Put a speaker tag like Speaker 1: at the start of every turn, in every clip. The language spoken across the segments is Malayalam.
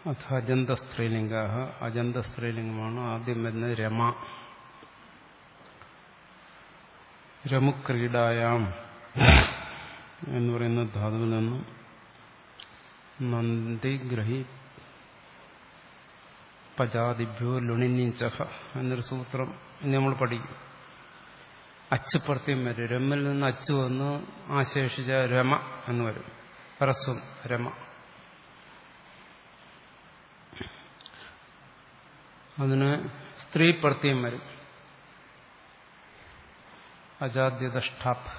Speaker 1: അഥ അജന്ത സ്ത്രീലിംഗ അജന്ത സ്ത്രീലിംഗമാണ് ആദ്യം വരുന്നത് രമ രമുക്രീഡായാം എന്ന് പറയുന്ന ധാതുവിൽ നിന്ന് നന്ദിഗ്രഹി പജാതിഭ്യോ ലുണിനിച്ചഹ എന്നൊരു സൂത്രം ഇനി നമ്മൾ പഠിക്കും അച്ച് പ്രത്യം വരും രമ്മിൽ നിന്ന് അച്ച് വന്ന് ആശേഷിച്ച രമ എന്ന് വരും ഹ്രസ്വം രമ അതിന് സ്ത്രീ പ്രത്യം വരും അജാദ്യതഷ്ടാപ്പ്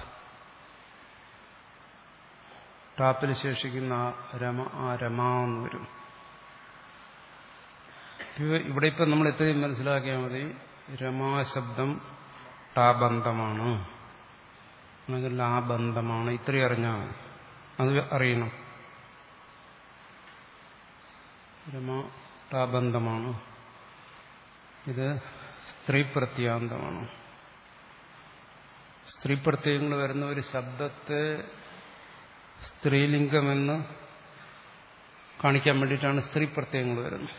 Speaker 1: ടാപ്പിൽ ശേഷിക്കുന്ന ആ രമ ആ രമ എന്ന് വരും ഇവിടെ ഇപ്പം നമ്മൾ ഇത്രയും മനസ്സിലാക്കിയാൽ മതി രമാശബ്ദം ടാബന്ധമാണ് അല്ലെങ്കിൽ ആ ബന്ധമാണ് ഇത്രയും അറിഞ്ഞാൽ മതി അത് അറിയണം രമ ടാബന്ധമാണ് ഇത് സ്ത്രീ പ്രത്യാന്തമാണ് സ്ത്രീ പ്രത്യയങ്ങൾ വരുന്ന ഒരു ശബ്ദത്തെ സ്ത്രീലിംഗമെന്ന് കാണിക്കാൻ വേണ്ടിയിട്ടാണ് സ്ത്രീ പ്രത്യയങ്ങൾ വരുന്നത്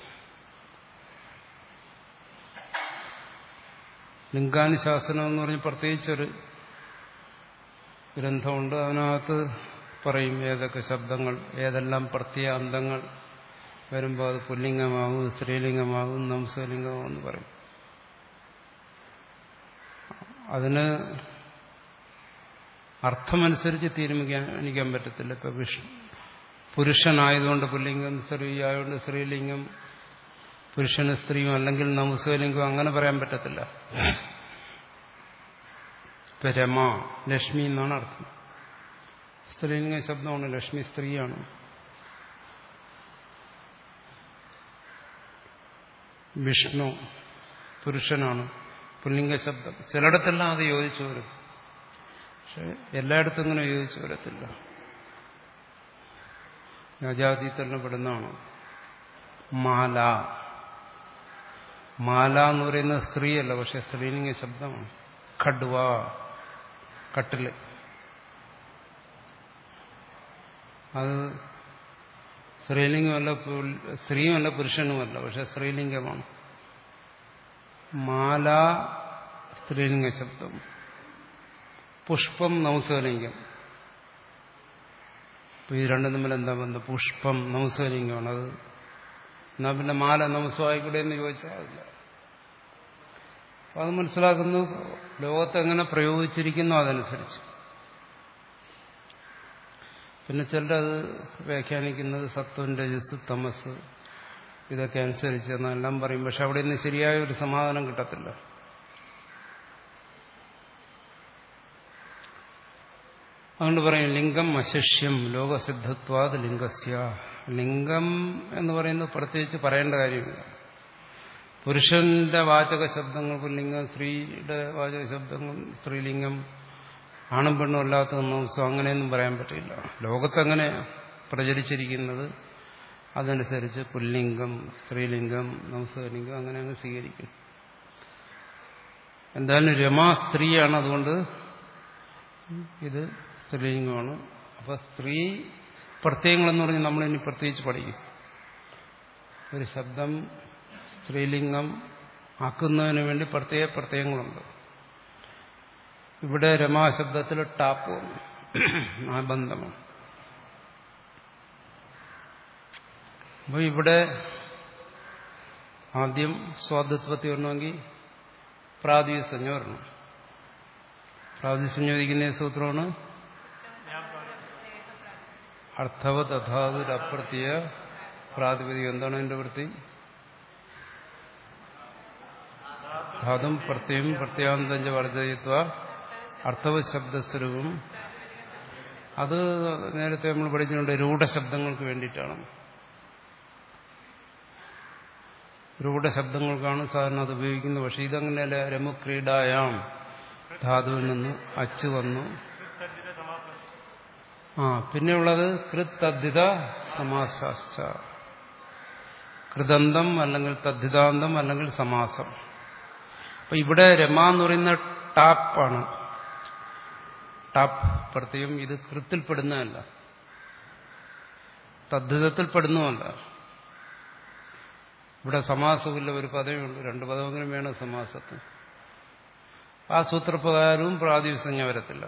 Speaker 1: ലിംഗാനുശാസനം എന്ന് പറഞ്ഞ് പ്രത്യേകിച്ചൊരു ഗ്രന്ഥമുണ്ട് അതിനകത്ത് പറയും ഏതൊക്കെ ശബ്ദങ്ങൾ ഏതെല്ലാം പ്രത്യാന്തങ്ങൾ വരുമ്പോൾ അത് പുല്ലിംഗമാകും സ്ത്രീലിംഗമാകും നംസലിംഗമാകും എന്ന് പറയും അതിന് അർത്ഥമനുസരിച്ച് തീരുമാനിക്കാൻ പറ്റത്തില്ല ഇപ്പൊ വിഷ്ണു പുരുഷനായതുകൊണ്ട് പുല്ലിംഗം സ്ത്രീ ആയതുകൊണ്ട് സ്ത്രീലിംഗം പുരുഷന് സ്ത്രീയും അല്ലെങ്കിൽ നംസലിംഗം അങ്ങനെ പറയാൻ പറ്റത്തില്ല ഇപ്പൊ രമ ലക്ഷ്മി എന്നാണ് അർത്ഥം സ്ത്രീലിംഗ ശബ്ദമാണ് ലക്ഷ്മി സ്ത്രീയാണ് വിഷ്ണു പുരുഷനാണ് പുല്ലിംഗ ശബ്ദം ചിലയിടത്തെല്ലാം അത് യോജിച്ചു വരും പക്ഷെ എല്ലായിടത്തും ഇങ്ങനെ യോജിച്ചു വരത്തില്ല യജാതി തന്നെ പെടുന്നതാണ് മാല മാല എന്ന് പറയുന്നത് സ്ത്രീയല്ല പക്ഷെ സ്ത്രീലിംഗ ശബ്ദമാണ് ഖഡ്വ കട്ടില് അത് സ്ത്രീലിംഗമല്ല സ്ത്രീയുമല്ല പുരുഷനുമല്ല പക്ഷെ സ്ത്രീലിംഗമാണ് മാല സ്ത്രീലിംഗ ശബ്ദം പുഷ്പം നൗസലിംഗം ഈ രണ്ടും തമ്മിൽ എന്താ ബന്ധം പുഷ്പം നൗസലിംഗമാണ് അത് എന്നാ പിന്നെ മാല നമസ്വായിക്കൂടെ എന്ന് ചോദിച്ചാൽ അതില്ല അപ്പൊ അത് മനസ്സിലാക്കുന്നു ലോകത്ത് എങ്ങനെ പ്രയോഗിച്ചിരിക്കുന്നു അതനുസരിച്ച് പിന്നെ ചിലരത് വ്യാഖ്യാനിക്കുന്നത് സത്വം രജസ് തമസ് ഇതൊക്കെ അനുസരിച്ച് എന്നെല്ലാം പറയും പക്ഷെ അവിടെ നിന്ന് ശരിയായ ഒരു സമാധാനം കിട്ടത്തില്ല അതുകൊണ്ട് പറയും ലിംഗം അശിഷ്യം ലോകസിദ്ധത്വാത് ലിംഗസ്യ ലിംഗം എന്ന് പറയുന്നത് പ്രത്യേകിച്ച് പറയേണ്ട കാര്യമില്ല പുരുഷന്റെ വാചക ശബ്ദങ്ങൾ പുല്ലിംഗം സ്ത്രീയുടെ വാചക ശബ്ദങ്ങൾ സ്ത്രീലിംഗം ആണും പെണ്ണും അല്ലാത്ത നംസം അങ്ങനെയൊന്നും പറയാൻ പറ്റില്ല ലോകത്തങ്ങനെ പ്രചരിച്ചിരിക്കുന്നത് അതനുസരിച്ച് പുല്ലിംഗം സ്ത്രീലിംഗം നംസലിംഗം അങ്ങനെ അങ്ങ് സ്വീകരിക്കും എന്തായാലും രമാ സ്ത്രീയാണ് അതുകൊണ്ട് ഇത് സ്ത്രീലിംഗമാണ് അപ്പൊ സ്ത്രീ പ്രത്യയങ്ങളെന്ന് പറഞ്ഞ് നമ്മളിനി പ്രത്യേകിച്ച് പഠിക്കും ഒരു ശബ്ദം സ്ത്രീലിംഗം ആക്കുന്നതിന് വേണ്ടി പ്രത്യേക പ്രത്യയങ്ങളുണ്ട് ഇവിടെ രമാശബ്ദത്തിൽ ടാപ്പ് വന്നു ആ ബന്ധമാണ് അപ്പോൾ ഇവിടെ ആദ്യം സ്വാതത്വത്തിൽ വരണമെങ്കിൽ പ്രാതിസഞ്ജ വരണം പ്രാതിസഞ്ജോദിക്കുന്ന സൂത്രമാണ് അർത്ഥവത് അഥാതുരപ്രത്യ പ്രാതിപതികം എന്താണ് എന്റെ വൃത്തി ധാതും പ്രത്യം പ്രത്യാന്തഞ്ച വർദ്ധയിത്വ അർത്ഥവ ശബ്ദസ്വരൂപം അത് നേരത്തെ നമ്മൾ പഠിച്ചിട്ടുണ്ട് രൂഢശബ്ദങ്ങൾക്ക് വേണ്ടിയിട്ടാണ് രൂഢശബ്ദങ്ങൾക്കാണ് സാധാരണ അത് ഉപയോഗിക്കുന്നത് പക്ഷെ ഇതങ്ങനെയല്ല രമുക്രീഡായാം ധാതുവിൽ നിന്ന് അച്ചു വന്നു ആ പിന്നെയുള്ളത് കൃത്തദ്ധിത സമാസാശ്ച കൃതന്തം അല്ലെങ്കിൽ തദ്ധിതാന്തം അല്ലെങ്കിൽ സമാസം അപ്പൊ ഇവിടെ രമ എന്ന് പറയുന്ന ടാപ്പാണ് ടാപ്പ് പ്രത്യേകം ഇത് കൃത്തിൽപ്പെടുന്നതല്ല തദ്ധിതത്തിൽപ്പെടുന്നതല്ല ഇവിടെ സമാസമില്ല ഒരു പദമേ ഉള്ളൂ രണ്ട് പദമെങ്കിലും വേണം സമാസത്തിന് ആ സൂത്രപ്രകാരവും പ്രാതിസഞ്ജ വരത്തില്ല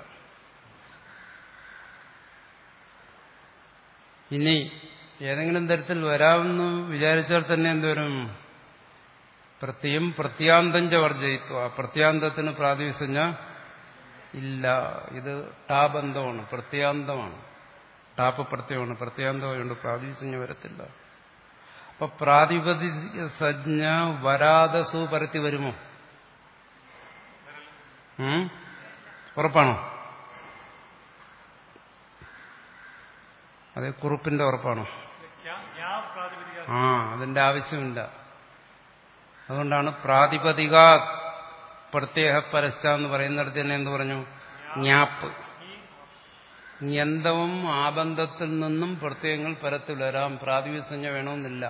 Speaker 1: ഇനി ഏതെങ്കിലും തരത്തിൽ വരാമെന്ന് വിചാരിച്ചാൽ തന്നെ എന്തോരും പ്രത്യം പ്രത്യാന്തഞ്ച വർജയിത്വ പ്രത്യാന്തത്തിന് പ്രാതിസഞ്ജ ഇല്ല ഇത് ടാബന്ധമാണ് പ്രത്യാന്തമാണ് ടാപ്പ് പ്രത്യയമാണ് പ്രത്യാന്തമായുണ്ട് പ്രാതിസഞ്ജ വരത്തില്ല അപ്പൊ പ്രാതിപതി സജ്ഞ വരാതെ സുപരത്തി വരുമോ ഉം? ഉറപ്പാണോ അതെ കുറുപ്പിന്റെ ഉറപ്പാണോ ആ അതിന്റെ ആവശ്യമില്ല അതുകൊണ്ടാണ് പ്രാതിപതിക പ്രത്യേക പരസ്ഥ എന്ന് പറയുന്നിടത്ത് തന്നെ എന്ത് പറഞ്ഞു ഞാപ്പ് ജ്ഞന്തവും ആബന്ധത്തിൽ നിന്നും പ്രത്യയങ്ങൾ പരത്തിൽ വരാം പ്രാതിപസഞ്ജ വേണമെന്നില്ല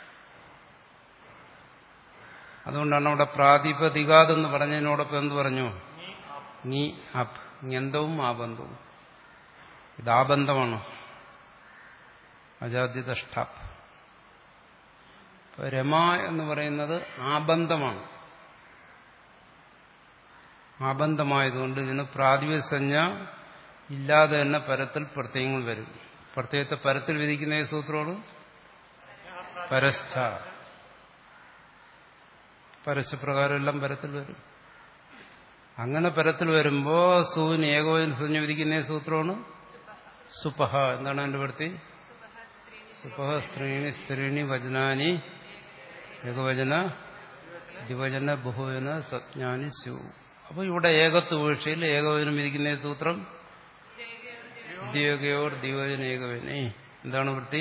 Speaker 1: അതുകൊണ്ടാണ് അവിടെ പ്രാതിപതികാതെന്ന് പറഞ്ഞതിനോടൊപ്പം എന്ത് പറഞ്ഞു നീ അപ് ജ്ഞന്തവും ആബന്ധവും ഇത് ആബന്ധമാണ് അജാദ്യതഷ്ടാപ്പ് രമ എന്ന് പറയുന്നത് ആബന്ധമാണ് ആബന്ധമായതുകൊണ്ട് ഇതിന് പ്രാതിപസഞ്ജ ഇല്ലാതെ തന്നെ പരത്തിൽ പ്രത്യയങ്ങൾ വരും പ്രത്യയത്തെ പരത്തിൽ വിധിക്കുന്ന ഏത് സൂത്രമാണ് പരസ്ഥ പരസ്യപ്രകാരം എല്ലാം പരത്തിൽ വരും അങ്ങനെ പരത്തിൽ വരുമ്പോ സൂന് ഏകോപന സഞ്ജ വിധിക്കുന്ന ഏത് സൂത്രമാണ് സുപഹ എന്താണ് അതിന്റെ വൃത്തി സുപഹ സ്ത്രീണി സ്ത്രീണി വചനാനി ഏകവചന ദ്വിവചന ബഹുവചന സജ്ഞാനി സ്യു അപ്പൊ ഇവിടെ ഏകത്വ വീഴ്ചയിൽ ഏകവചനം വിധിക്കുന്ന സൂത്രം ദ്വിയോഗയോർ ദ്വിവചന ഏകവചനെ എന്താണ് വൃത്തി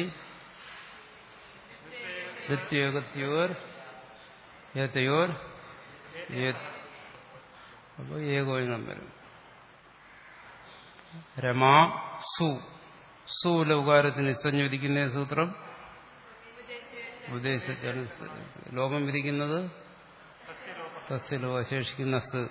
Speaker 1: ദ്വിത്യോഗത്യോർ ഏതയോർ അപ്പൊ ഏകോചനം വരും രമാ സു സുലൗകാരത്തിന് നിസ്സഞ്ജ വിധിക്കുന്ന സൂത്രം ഉപദേശിച്ചാണ് ലോകം വിധിക്കുന്നത് തസ്യലോ അശേഷിക്കുന്ന സ്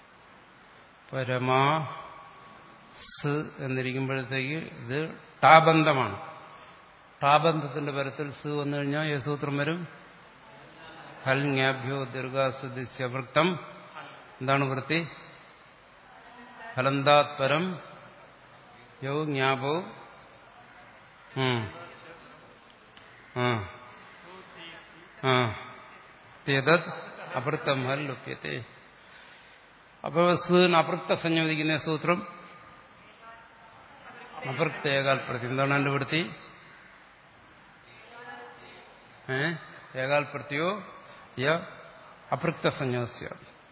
Speaker 1: പരമാ സ് എന്നിരിക്കുമ്പോഴത്തേക്ക് ഇത് ടാബന്ധമാണ് ടാബന്ധത്തിന്റെ പരത്തിൽ സ് വന്നു കഴിഞ്ഞാൽ ഏ സൂത്രം വരും ഹൽ ജ്ഞാഭ്യോ ദീർഘാസ്വദിച്ചവൃത്തം എന്താണ് വൃത്തി ഫലന്താത് പരം യോ ജ്ഞാപോ ആ ആ തേതത് അപൃത്തം ഹൽ ലുപ്യത്തെ അപ്പൊ സീന് അപൃക്ത സംയോജിക്കുന്ന സൂത്രം അപൃക്ത ഏകാൽപ്രതി എന്താണ് എന്റെ വൃത്തി ഏ ഏകാൽപ്രത്യോ യ അപൃക്ത സംയോസ്യ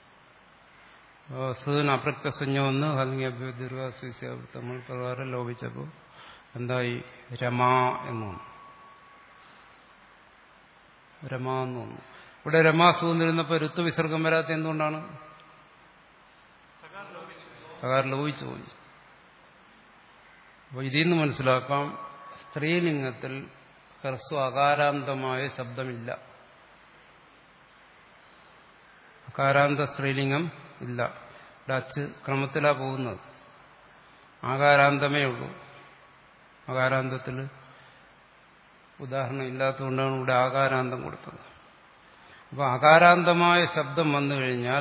Speaker 1: സീന് അപൃക്ത സംയോ ഒന്ന് അല്ലെങ്കിൽ അഭ്യദീർഘാസ്വൃത്തങ്ങൾ പ്രകാരം ലോപിച്ചപ്പോൾ എന്തായി രമ എന്നു രമ എന്ന് വന്നു ഇവിടെ രമാസു എന്നിരുന്നപ്പോൾ ഋത്തു വിസർഗം വരാത്ത എന്തുകൊണ്ടാണ് സകാരം ലോപിച്ചു പോയി അപ്പോൾ ഇതിൽ നിന്ന് മനസ്സിലാക്കാം സ്ത്രീലിംഗത്തിൽ ഹ്രസ്വ അകാരാന്തമായ ശബ്ദമില്ല അകാരാന്ത സ്ത്രീലിംഗം ഇല്ല ഇവിടെ അച്ച് ക്രമത്തിലാ പോകുന്നത് ആകാരാന്തമേ ഉള്ളൂ അകാരാന്തത്തിൽ ഉദാഹരണം ഇല്ലാത്തതുകൊണ്ടാണ് ഇവിടെ ആകാരാന്തം കൊടുത്തത് അപ്പോൾ അകാരാന്തമായ ശബ്ദം വന്നു കഴിഞ്ഞാൽ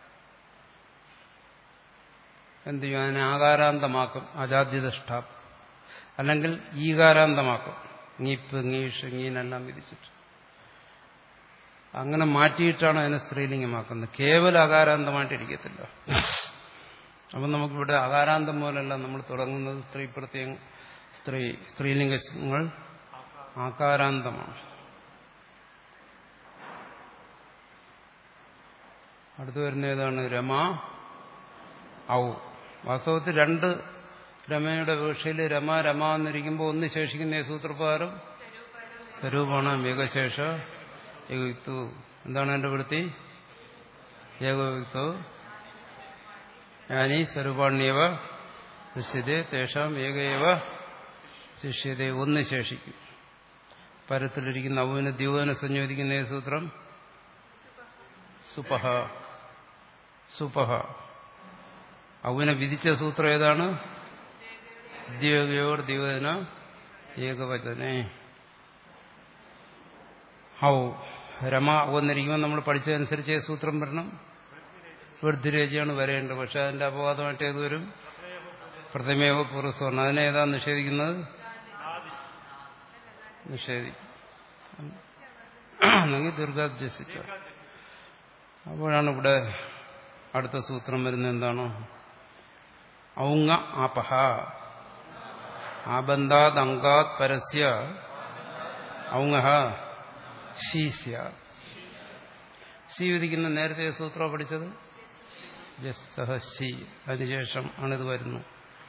Speaker 1: എന്ത് ചെയ്യും അതിനെ ആകാരാന്തമാക്കും അജാദ്യദഷ്ടാപ്പ് അല്ലെങ്കിൽ ഈകാരാന്തമാക്കും ngീപ്പ് ngീഷ് ngീനെല്ലാം വിധിച്ചിട്ട് അങ്ങനെ മാറ്റിയിട്ടാണ് അതിനെ സ്ത്രീലിംഗമാക്കുന്നത് കേവല അകാരാന്തമായിട്ടിരിക്കത്തില്ല അപ്പം നമുക്കിവിടെ അകാരാന്തം പോലല്ല നമ്മൾ തുടങ്ങുന്നത് സ്ത്രീ പ്രത്യേക സ്ത്രീ സ്ത്രീലിംഗങ്ങൾ ആകാരാന്തമാണ് അടുത്തു വരുന്ന ഏതാണ് രമ ഔ വാസ്തവത്തിൽ രണ്ട് രമയുടെ വീക്ഷയിൽ രമ രമ എന്നിരിക്കുമ്പോൾ ഒന്ന് ശേഷിക്കുന്ന സൂത്രപ്രകാരം സ്വരൂപമാണ് മേഘശേഷ ഏകയുക്തു എന്താണ് എന്റെ വൃത്തി ഏകയുക്തു ഞാനീ സ്വരൂപാണ്യവ ശിഷ്യതേ തേഷാം ഏകയവ ശിഷ്യത ഒന്ന് ശേഷിക്കും പരത്തിലിരിക്കുന്ന അവന് ദ്യൂവനെ സംയോജിക്കുന്ന സൂത്രം സുപഹ സുപഹ അവനെ വിധിച്ച സൂത്രം ഏതാണ് ദ്യോഗയോർ ദ്യോന ഏകവചനെ ഹൗ രമ വന്നിരിക്കുമ്പോൾ നമ്മൾ പഠിച്ചതനുസരിച്ച് ഏത് സൂത്രം വരണം വൃദ്ധിരേചയാണ് വരേണ്ടത് പക്ഷെ അതിന്റെ അപവാദമായിട്ട് ഏത് വരും പ്രഥമേവ പൂർവ്വസ്വർണ്ണം അതിനെ ഏതാ നിഷേധിക്കുന്നത് നിഷേധി അല്ലെങ്കിൽ ദീർഘാഭ്യസിച്ച അപ്പോഴാണ് ഇവിടെ അടുത്ത സൂത്രം വരുന്നത് എന്താണ് ഔങ്ങ ആപഹ ആബന്ധാത് അങ്കാത് പരസ്യ ഔങ്ങ ശീസ്യ സി വിധിക്കുന്ന നേരത്തെ സൂത്രം പഠിച്ചത് ജസ്സഹ സി അതിനുശേഷം ആണിത് വരുന്നു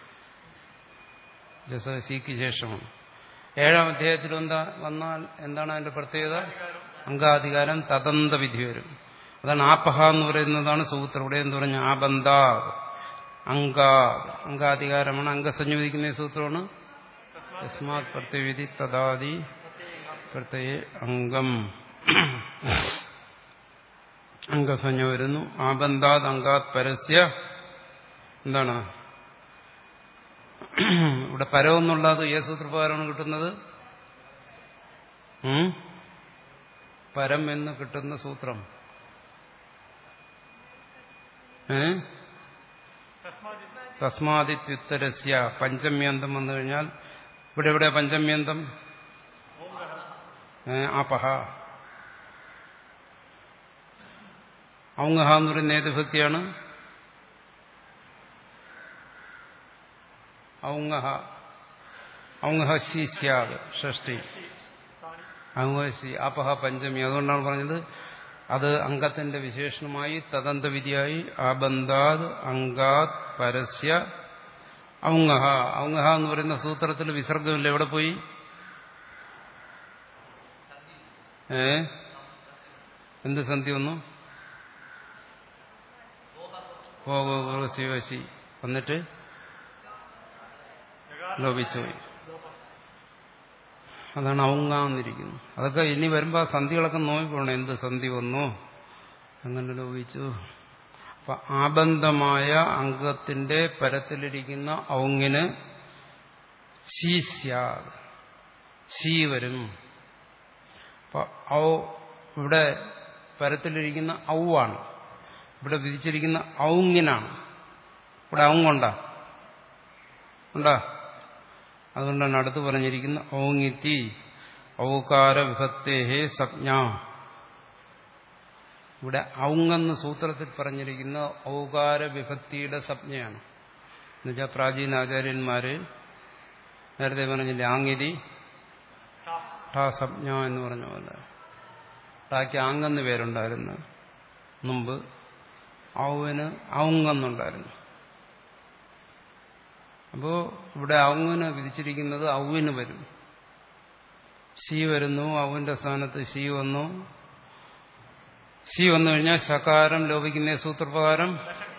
Speaker 1: ജസഹ സിക്ക് ശേഷമാണ് ഏഴാം അധ്യായത്തിൽ എന്താ വന്നാൽ എന്താണ് അതിന്റെ പ്രത്യേകത അംഗാധികാരം തദന്ത വിധി വരും അതാണ് ആപഹ എന്ന് പറയുന്നതാണ് സൂത്രം ഇവിടെ എന്ന് പറഞ്ഞ ആബന്ധ അങ്ക അംഗാധികാരമാണ് അംഗസഞ്ജീവിക്കുന്ന സൂത്രമാണ് യസ്മാത് പ്രത്യവിധി തദാദി പ്രത്യയ അംഗം അംഗസഞ്ജ വരുന്നു ആബന്ധാത് അങ്കാത് പരസ്യ എന്താണ് ഇവിടെ പരമെന്നുള്ളത് ഏ സൂത്രപ്രകാരമാണ് കിട്ടുന്നത് ഉം? പരം എന്ന് കിട്ടുന്ന സൂത്രം ഏ തസ്മാതിത്യുത്തരസ്യ പഞ്ചമ്യന്തം വന്നു കഴിഞ്ഞാൽ ഇവിടെ എവിടെ പഞ്ചമ്യന്തം ഏ, ആപഹ ഔങ്ങഹ എന്ന് പറയുന്ന ഏത് ഭക്തിയാണ് ഔങ്ങഹ ഔങ്ങഹ ശി സ്യാദ് ഷഷ്ടി ഔങ്ങഹി ആപഹ പഞ്ചമി അതുകൊണ്ടാണ് പറഞ്ഞത് അത് അംഗത്തിന്റെ വിശേഷണമായി തദന്ത വിധിയായി ആബന്ധാത് അങ്കാത് പരസ്യ ഔങ്ങഹ ഔങ്ങഹ എന്ന് പറയുന്ന സൂത്രത്തിൽ വിസർഗമില്ല എവിടെ പോയി ഏ എന്ത് സന്ധി വന്നു ശിവശി വന്നിട്ട് ലോപിച്ചുപോയി അതാണ് ഔങ്ങാന്നിരിക്കുന്നു അതൊക്കെ ഇനി വരുമ്പോൾ ആ സന്ധികളൊക്കെ നോക്കിക്കോണം എന്ത് സന്ധി വന്നു അങ്ങനെ ലോപിച്ചു അപ്പൊ ആബന്ധമായ അംഗത്തിന്റെ പരത്തിലിരിക്കുന്ന ഔങ്ങിന് ശീസ്യാ ശീ വരും അപ്പൊ ഔ ഇവിടെ പരത്തിലിരിക്കുന്ന ഔവാണ് ഇവിടെ വിധിച്ചിരിക്കുന്ന ഔങ്ങിനാണ് ഇവിടെ ഔങ്ങുണ്ടാ ഉണ്ടാ അതുകൊണ്ടാണ് അടുത്ത് പറഞ്ഞിരിക്കുന്ന ഔങ്ങിത്തി ഔകാര വിഭക്തേഹേ സജ്ഞ ഇവിടെ ഔങ്ങെന്ന് സൂത്രത്തിൽ പറഞ്ഞിരിക്കുന്ന ഔകാര വിഭക്തിയുടെ സംജ്ഞയാണ് എന്നുവെച്ചാൽ പ്രാചീന ആചാര്യന്മാര് നേരത്തെ പറഞ്ഞില്ലേ ആങ്ങിരി ഠാ സംജ്ഞ എന്ന് പറഞ്ഞ പോലെ ടാക്ക് ആങ്ങെന്ന് പേരുണ്ടായിരുന്നു മുമ്പ് ഔവിന് ഔങ്ങെന്നുണ്ടായിരുന്നു അപ്പോ ഇവിടെ ഔങ്ങിന് വിധിച്ചിരിക്കുന്നത് ഔവിന് വരും ശി വരുന്നു ഔവിന്റെ സ്ഥാനത്ത് ശി വന്നു ശി വന്നു കഴിഞ്ഞാൽ ശകാരം ലോപിക്കുന്ന സൂത്രപ്രകാരം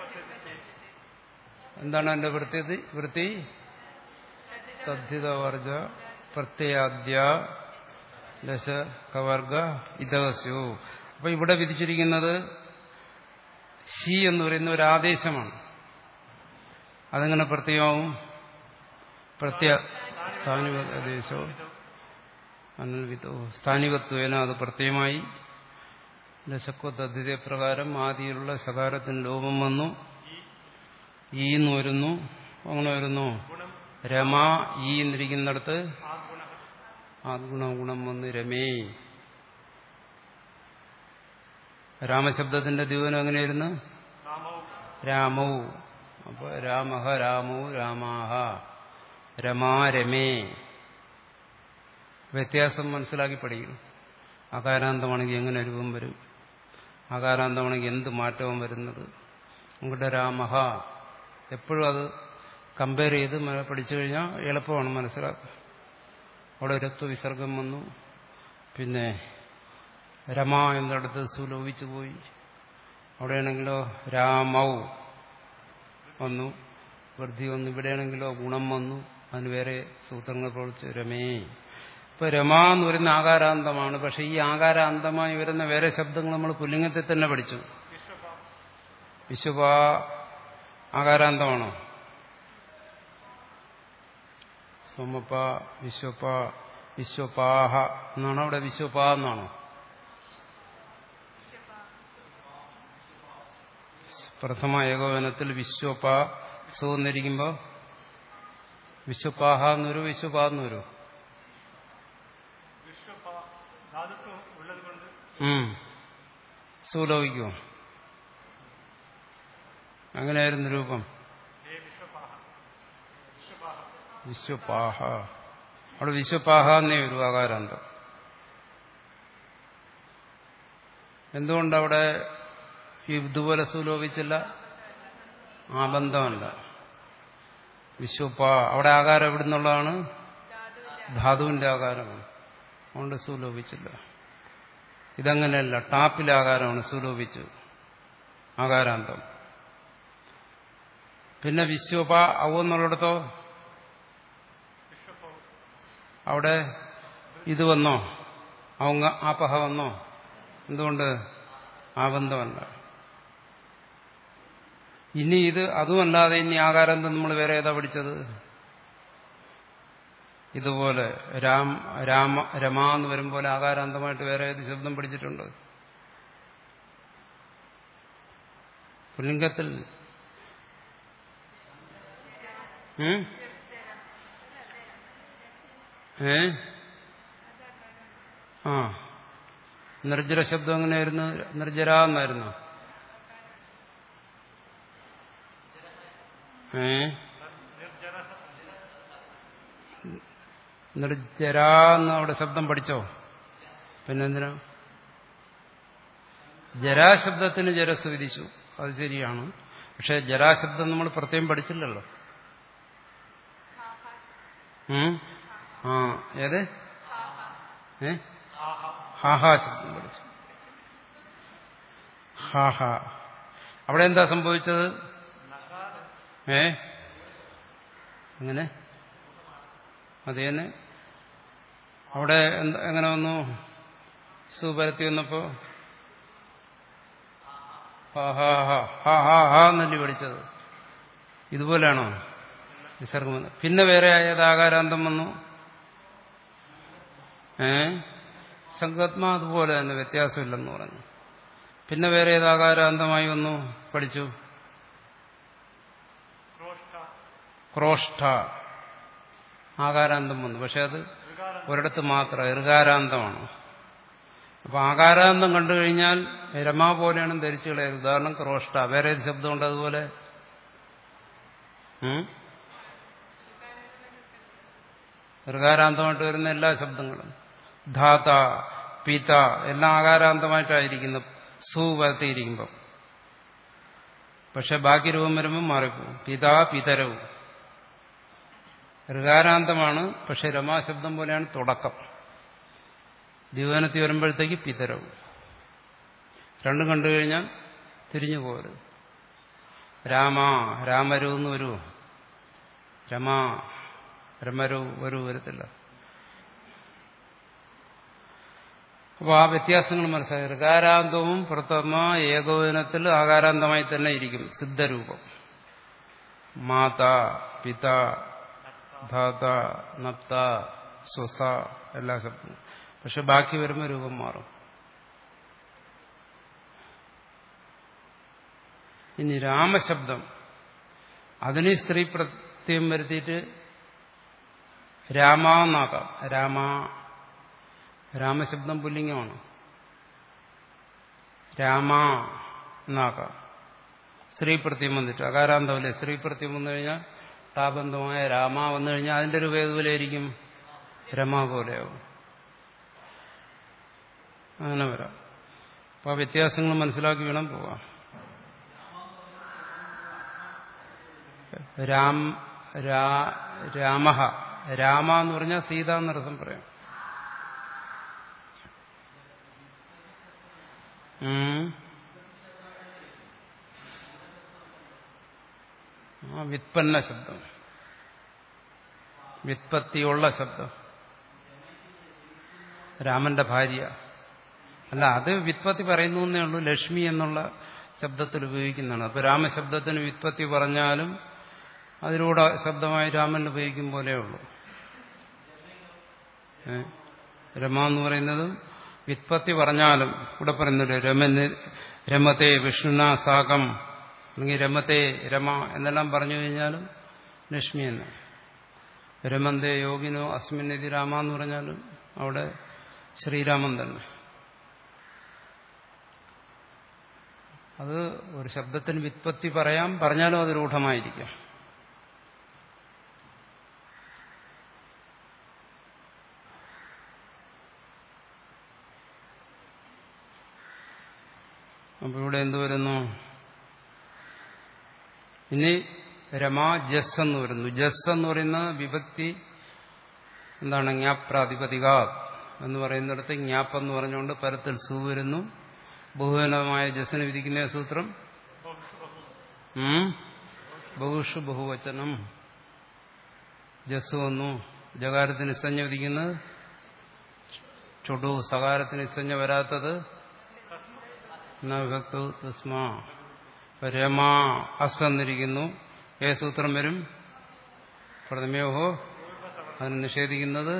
Speaker 1: എന്താണ് എന്റെ വൃത്തി വൃത്തി തദ്ധിതവർജ പ്രത്യയാദ്യ ദശ കവർഗ ഇതകസ്യു അപ്പൊ ഇവിടെ വിധിച്ചിരിക്കുന്നത് ശി എന്ന് പറയുന്ന ഒരു ആദേശമാണ് അതെങ്ങനെ പ്രത്യയമാവും പ്രത്യ സ്ഥാനികദേശോ അനൽവിതോ സ്ഥാനികത്വേന അത് പ്രത്യയമായി ദശക്വത്തദ്ധിത പ്രകാരം ആദിയിലുള്ള സകാരത്തിന് ലോപം വന്നു ഈ എന്ന് വരുന്നു അങ്ങനെ വരുന്നു രമ ഈ എന്നിരിക്കുന്നിടത്ത് ആദ്ഗുണ ഗുണം വന്ന് രമേ രാമശബ്ദത്തിന്റെ ദ്യൂനം എങ്ങനെയായിരുന്നു രാമൗ അപ്പൊ രാമഹ രാമോ രാമാഹ രമാ രമേ വ്യത്യാസം മനസ്സിലാക്കി പഠിക്കണം അകാരാന്തമാണെങ്കിൽ എങ്ങനെ രൂപം വരും അകാരാന്തമാണെങ്കിൽ എന്ത് മാറ്റവും വരുന്നത് നമ്മുടെ രാമഹ എപ്പോഴും അത് കമ്പയർ ചെയ്ത് മ- പഠിച്ചു കഴിഞ്ഞാൽ എളുപ്പമാണ് മനസ്സിലാക്കുക അവിടെ രത്വ വിസർഗം വന്നു പിന്നെ രമ എന്നിടത്ത് സുലോപിച്ചു പോയി അവിടെയാണെങ്കിലോ രാമൗ വന്നു വൃദ്ധി വന്നു ഇവിടെയാണെങ്കിലോ ഗുണം വന്നു അതിന് വേറെ സൂത്രങ്ങൾ പ്രവർത്തിച്ചു രമേ ഇപ്പൊ രമ എന്ന് പറയുന്ന ആകാരാന്തമാണ് പക്ഷെ ഈ ആകാരാന്തമായി വരുന്ന വേറെ ശബ്ദങ്ങൾ നമ്മൾ പുല്ലിംഗത്തിൽ തന്നെ പഠിച്ചു വിശ്വപ ആകാരാന്തമാണോ സോമപ്പ വിശ്വപ്പ വിശ്വപാഹ എന്നാണോ അവിടെ വിശ്വപ എന്നാണോ പ്രഥമ ഏകോപനത്തിൽ വിശ്വപ സു എന്നിരിക്കുമ്പോൾ വിശ്വപാഹ എന്നൊരു വിശ്വപാ എന്നൊരു
Speaker 2: വിശ്വപ ധാതുത്വം ഉള്ളത് കൊണ്ട്
Speaker 1: സുലോപിക്കുമോ അങ്ങനെയായിരുന്നു രൂപം
Speaker 2: ഹേ വിശ്വപാഹ വിശ്വപാഹ
Speaker 1: വിശ്വപാഹ അവിടെ വിശ്വപാഹ എന്നേ ഒരു ആകാരാന്തം എന്തുകൊണ്ടവിടെ ഈ ഇതുപോലെ സുലോപിച്ചില്ല ആബന്ധമല്ല വിശ്വപാ അവിടെ ആകാരം എവിടെ നിന്നുള്ളതാണ് ധാതുവിന്റെ ആകാരമാണ് അതുകൊണ്ട് സുലോപിച്ചില്ല ഇതങ്ങനെയല്ല ടാപ്പിലെ ആകാരമാണ് സുലോപിച്ചു ആകാരാന്തം പിന്നെ വിശ്വപ അവെന്നുള്ളിടത്തോ
Speaker 2: വിശ്വപൗ
Speaker 1: അവിടെ ഇത് വന്നോ അവങ്ങ ആപഹ വന്നോ എന്തുകൊണ്ട് ആബന്ധമല്ല ഇനി ഇത് അതുമല്ലാതെ ഇനി ആകാരാന്തം നമ്മൾ വേറെ ഏതാ പഠിച്ചത് ഇതുപോലെ രാം രാമ രമ എന്ന് വരുമ്പോൾ ആകാരാന്തമായിട്ട് വേറെ ഏത് ശബ്ദം പഠിച്ചിട്ടുണ്ട് പുല്ലിംഗത്തിൽ ഉം? ഏ ആ നിർജ്ജര ശബ്ദം എങ്ങനെയായിരുന്നു നിർജ്ജര എന്നായിരുന്നു ഏ നിർജ്ജര എന്ന് അവിടെ ശബ്ദം പഠിച്ചോ പിന്നെന്തിനാ ജരാശബ്ദത്തിന് ജരസ് വിധിച്ചു അത് ശരിയാണ് പക്ഷെ ജരാശബ്ദം നമ്മൾ പ്രത്യേകം പഠിച്ചില്ലല്ലോ ഉം? ആ ഏത് ഏ ഹാഹാ ശബ്ദം പഠിച്ചു ഹാഹാ അവിടെ എന്താ സംഭവിച്ചത് ഏ അങ്ങനെ അത് തന്നെ അവിടെ എന്താ എങ്ങനെ വന്നു സുപരത്തി വന്നപ്പോ ഹാ ഹാ ഹാ ഹാ ഹാ ഹാ എന്നല്ലേ പഠിച്ചത് ഇതുപോലെയാണോ വിസർഗം വന്നത് പിന്നെ വേറെ ഏത് ആകാരാന്തം വന്നു ഏ സംഗത്മ അതുപോലെ തന്നെ വ്യത്യാസമില്ലെന്ന് പറഞ്ഞു പിന്നെ വേറെ ഏത് ആകാരാന്തമായി വന്നു പഠിച്ചു
Speaker 2: ക്രോഷ്ട
Speaker 1: ക്രോഷ്ട ആകാരാന്തം വന്നു പക്ഷെ അത്
Speaker 2: വികാരം
Speaker 1: ഒരിടത്ത് മാത്രം ഇറുകാരാന്തമാണ് അപ്പൊ ആകാരാന്തം കണ്ടു കഴിഞ്ഞാൽ രമ പോലെയാണ് ധരിച്ചു കളയരുത് ഉദാഹരണം ക്രോഷ്ട വേറെ ഏത് ശബ്ദമുണ്ട് അതുപോലെ ഉം? ഋകാരാന്തമായിട്ട് വരുന്ന എല്ലാ ശബ്ദങ്ങളും ധാത പീത എല്ലാം ആകാരാന്തമായിട്ടായിരിക്കുന്നു സു വരുത്തിയിരിക്കുമ്പോൾ പക്ഷെ ബാക്കി രൂപം വരുമ്പോൾ മാറിപ്പോവും പിതാ പിതരവും ഋകാരാന്തമാണ് പക്ഷെ രമാശബ്ദം പോലെയാണ് തുടക്കം ദിവനത്തിൽ വരുമ്പോഴത്തേക്ക് പിതരവും രണ്ടും കണ്ടു കഴിഞ്ഞാൽ തിരിഞ്ഞു പോരുത് രാമ രാമരു എന്ന് വരുമോ രമ രമരു ഒരു വരത്തില്ല അപ്പോൾ ആ വ്യത്യാസങ്ങൾ മനസ്സിലായി ഋകാരാന്തവും പ്രഥമ ഏകോപനത്തിൽ ആകാരാന്തമായി തന്നെ ഇരിക്കും സിദ്ധരൂപം മാത പിത ധാത നപ്ത സ്വസ എല്ലാ ശബ്ദവും പക്ഷെ ബാക്കി വരുമ്പോൾ രൂപം മാറും ഇനി രാമശബ്ദം അതിന് സ്ത്രീ പ്രത്യം വരുത്തിയിട്ട് രാമ എന്നാക്കാം രാമ രാമശബ്ദം പുല്ലിംഗമാണ് രാമ എന്നാക്കാം സ്ത്രീ പ്രത്യം വന്നിട്ട് അകാരാന്തമല്ലേ സ്ത്രീ പ്രത്യം വന്നു കഴിഞ്ഞാൽ ടാബന്ധമായ രാമ വന്നു കഴിഞ്ഞാൽ അതിന്റെ രൂപം ഏതുപോലെ ആയിരിക്കും രമ പോലെയാവും അങ്ങനെ വരാം അപ്പൊ ആ വ്യത്യാസങ്ങൾ മനസ്സിലാക്കി വേണം പോവാം രാം രാ രാമഹ രാമ എന്ന് പറഞ്ഞാൽ സീത എന്നർത്ഥം പറയാം ഉം. ആ വിത്പന്ന ശബ്ദം വിത്പത്തിയുള്ള ശബ്ദം രാമന്റെ ഭാര്യ അല്ല അത് വിത്പത്തി പറയുന്നു എന്നേ ഉള്ളൂ ലക്ഷ്മി എന്നുള്ള ശബ്ദത്തിൽ ഉപയോഗിക്കുന്നതാണ് അപ്പൊ രാമശബ്ദത്തിന് വിത്പത്തി പറഞ്ഞാലും അതിലൂടെ ശബ്ദമായി രാമൻ ഉപയോഗിക്കും പോലേ ഉള്ളൂ ഏ? രമ എന്ന് പറയുന്നതും വിത്പത്തി പറഞ്ഞാലും ഇവിടെ പറയുന്നില്ല രമന് രമത്തെ വിഷ്ണുന സാകം അല്ലെങ്കിൽ രമത്തെ രമ എന്നെല്ലാം പറഞ്ഞു കഴിഞ്ഞാലും ലക്ഷ്മി എന്ന് രമന്തേ യോഗിനോ അസ്മിന്നിതി രാമ എന്ന് പറഞ്ഞാലും അവിടെ ശ്രീരാമൻ തന്നെ അത് ഒരു ശബ്ദത്തിന് വിത്പത്തി പറയാം പറഞ്ഞാലും അത് രൂഢമായിരിക്കാം അപ്പൊ ഇവിടെ എന്ത് വരുന്നു ഇനി രമാ ജസ് എന്ന് വരുന്നു ജസ് എന്ന് പറയുന്ന വിഭക്തി എന്താണ് ജ്ഞാപ്രാതിപതിക എന്ന് പറയുന്നിടത്ത് ജ്ഞാപ്പ് എന്ന് പറഞ്ഞുകൊണ്ട് പരത്തിൽ സു വരുന്നു ബഹുവനമായ ജസ്സിന് വിധിക്കുന്ന സൂത്രം ഉം? ബഹുഷു ബഹുവചനം ജസ് വന്നു ജകാരത്തിന് ഇസ്തഞ്ഞ വിധിക്കുന്നത് ചൊടു സകാരത്തിന് ഇസ്തഞ്ഞ വരാത്തത് ന വിഭക്തു തസ്മാ രമാ അസ് എന്നിരിക്കുന്നു ഏ സൂത്രം വരും പ്രഥമയോഹോ അതിന് നിഷേധിക്കുന്നത്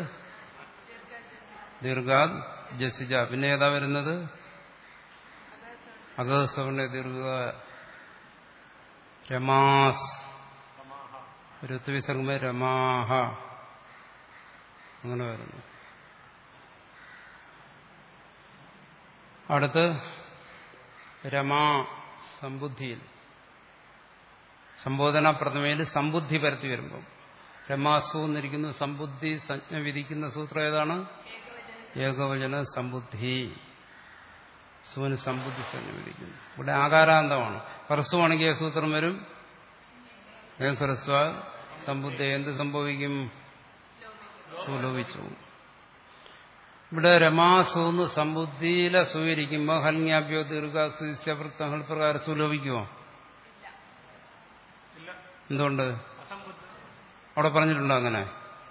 Speaker 1: ദീർഘാത് ജസിജ പിന്നെ ഏതാ വരുന്നത് അഗസവണ ദീർഘ രമാസ് ഋത്വിസംഗമ രമാഹ അങ്ങനെ വരുന്നു അടുത്ത് രമാ സമ്പുദ്ധിയിൽ സംബോധന പ്രഥമയിൽ സമ്പുദ്ധി പരത്തി വരുമ്പം രമാസു എന്നിരിക്കുന്നു സമ്പുദ്ധി സംജ്ഞ വിധിക്കുന്ന സൂത്രം ഏതാണ് ഏകവചന സമ്പുദ്ധി സുവിന് സമ്പുദ്ധി സംജ്ഞ വിധിക്കുന്നു ഇവിടെ ആകാരാന്തമാണ് ഹ്രസ്വമാണെങ്കിൽ സൂത്രം വരും ഏ ഹ്രസ്വ സമ്പുദ്ധി എന്ത് സംഭവിക്കും സുലോപിച്ചു ഇവിടെ രമാസൂന്ന് സമ്പുദ്ധിയിലെ സ്വീകരിക്കുമ്പോൾ ഹൽങ്യാഭ്യോ ദീർഘാസുവൃത്തങ്ങൾ പ്രകാരം സുലോപിക്കുമോ
Speaker 2: ഇല്ല
Speaker 1: എന്തുകൊണ്ട്
Speaker 2: അസംബുദ്ധ
Speaker 1: അവിടെ പറഞ്ഞിട്ടുണ്ടോ അങ്ങനെ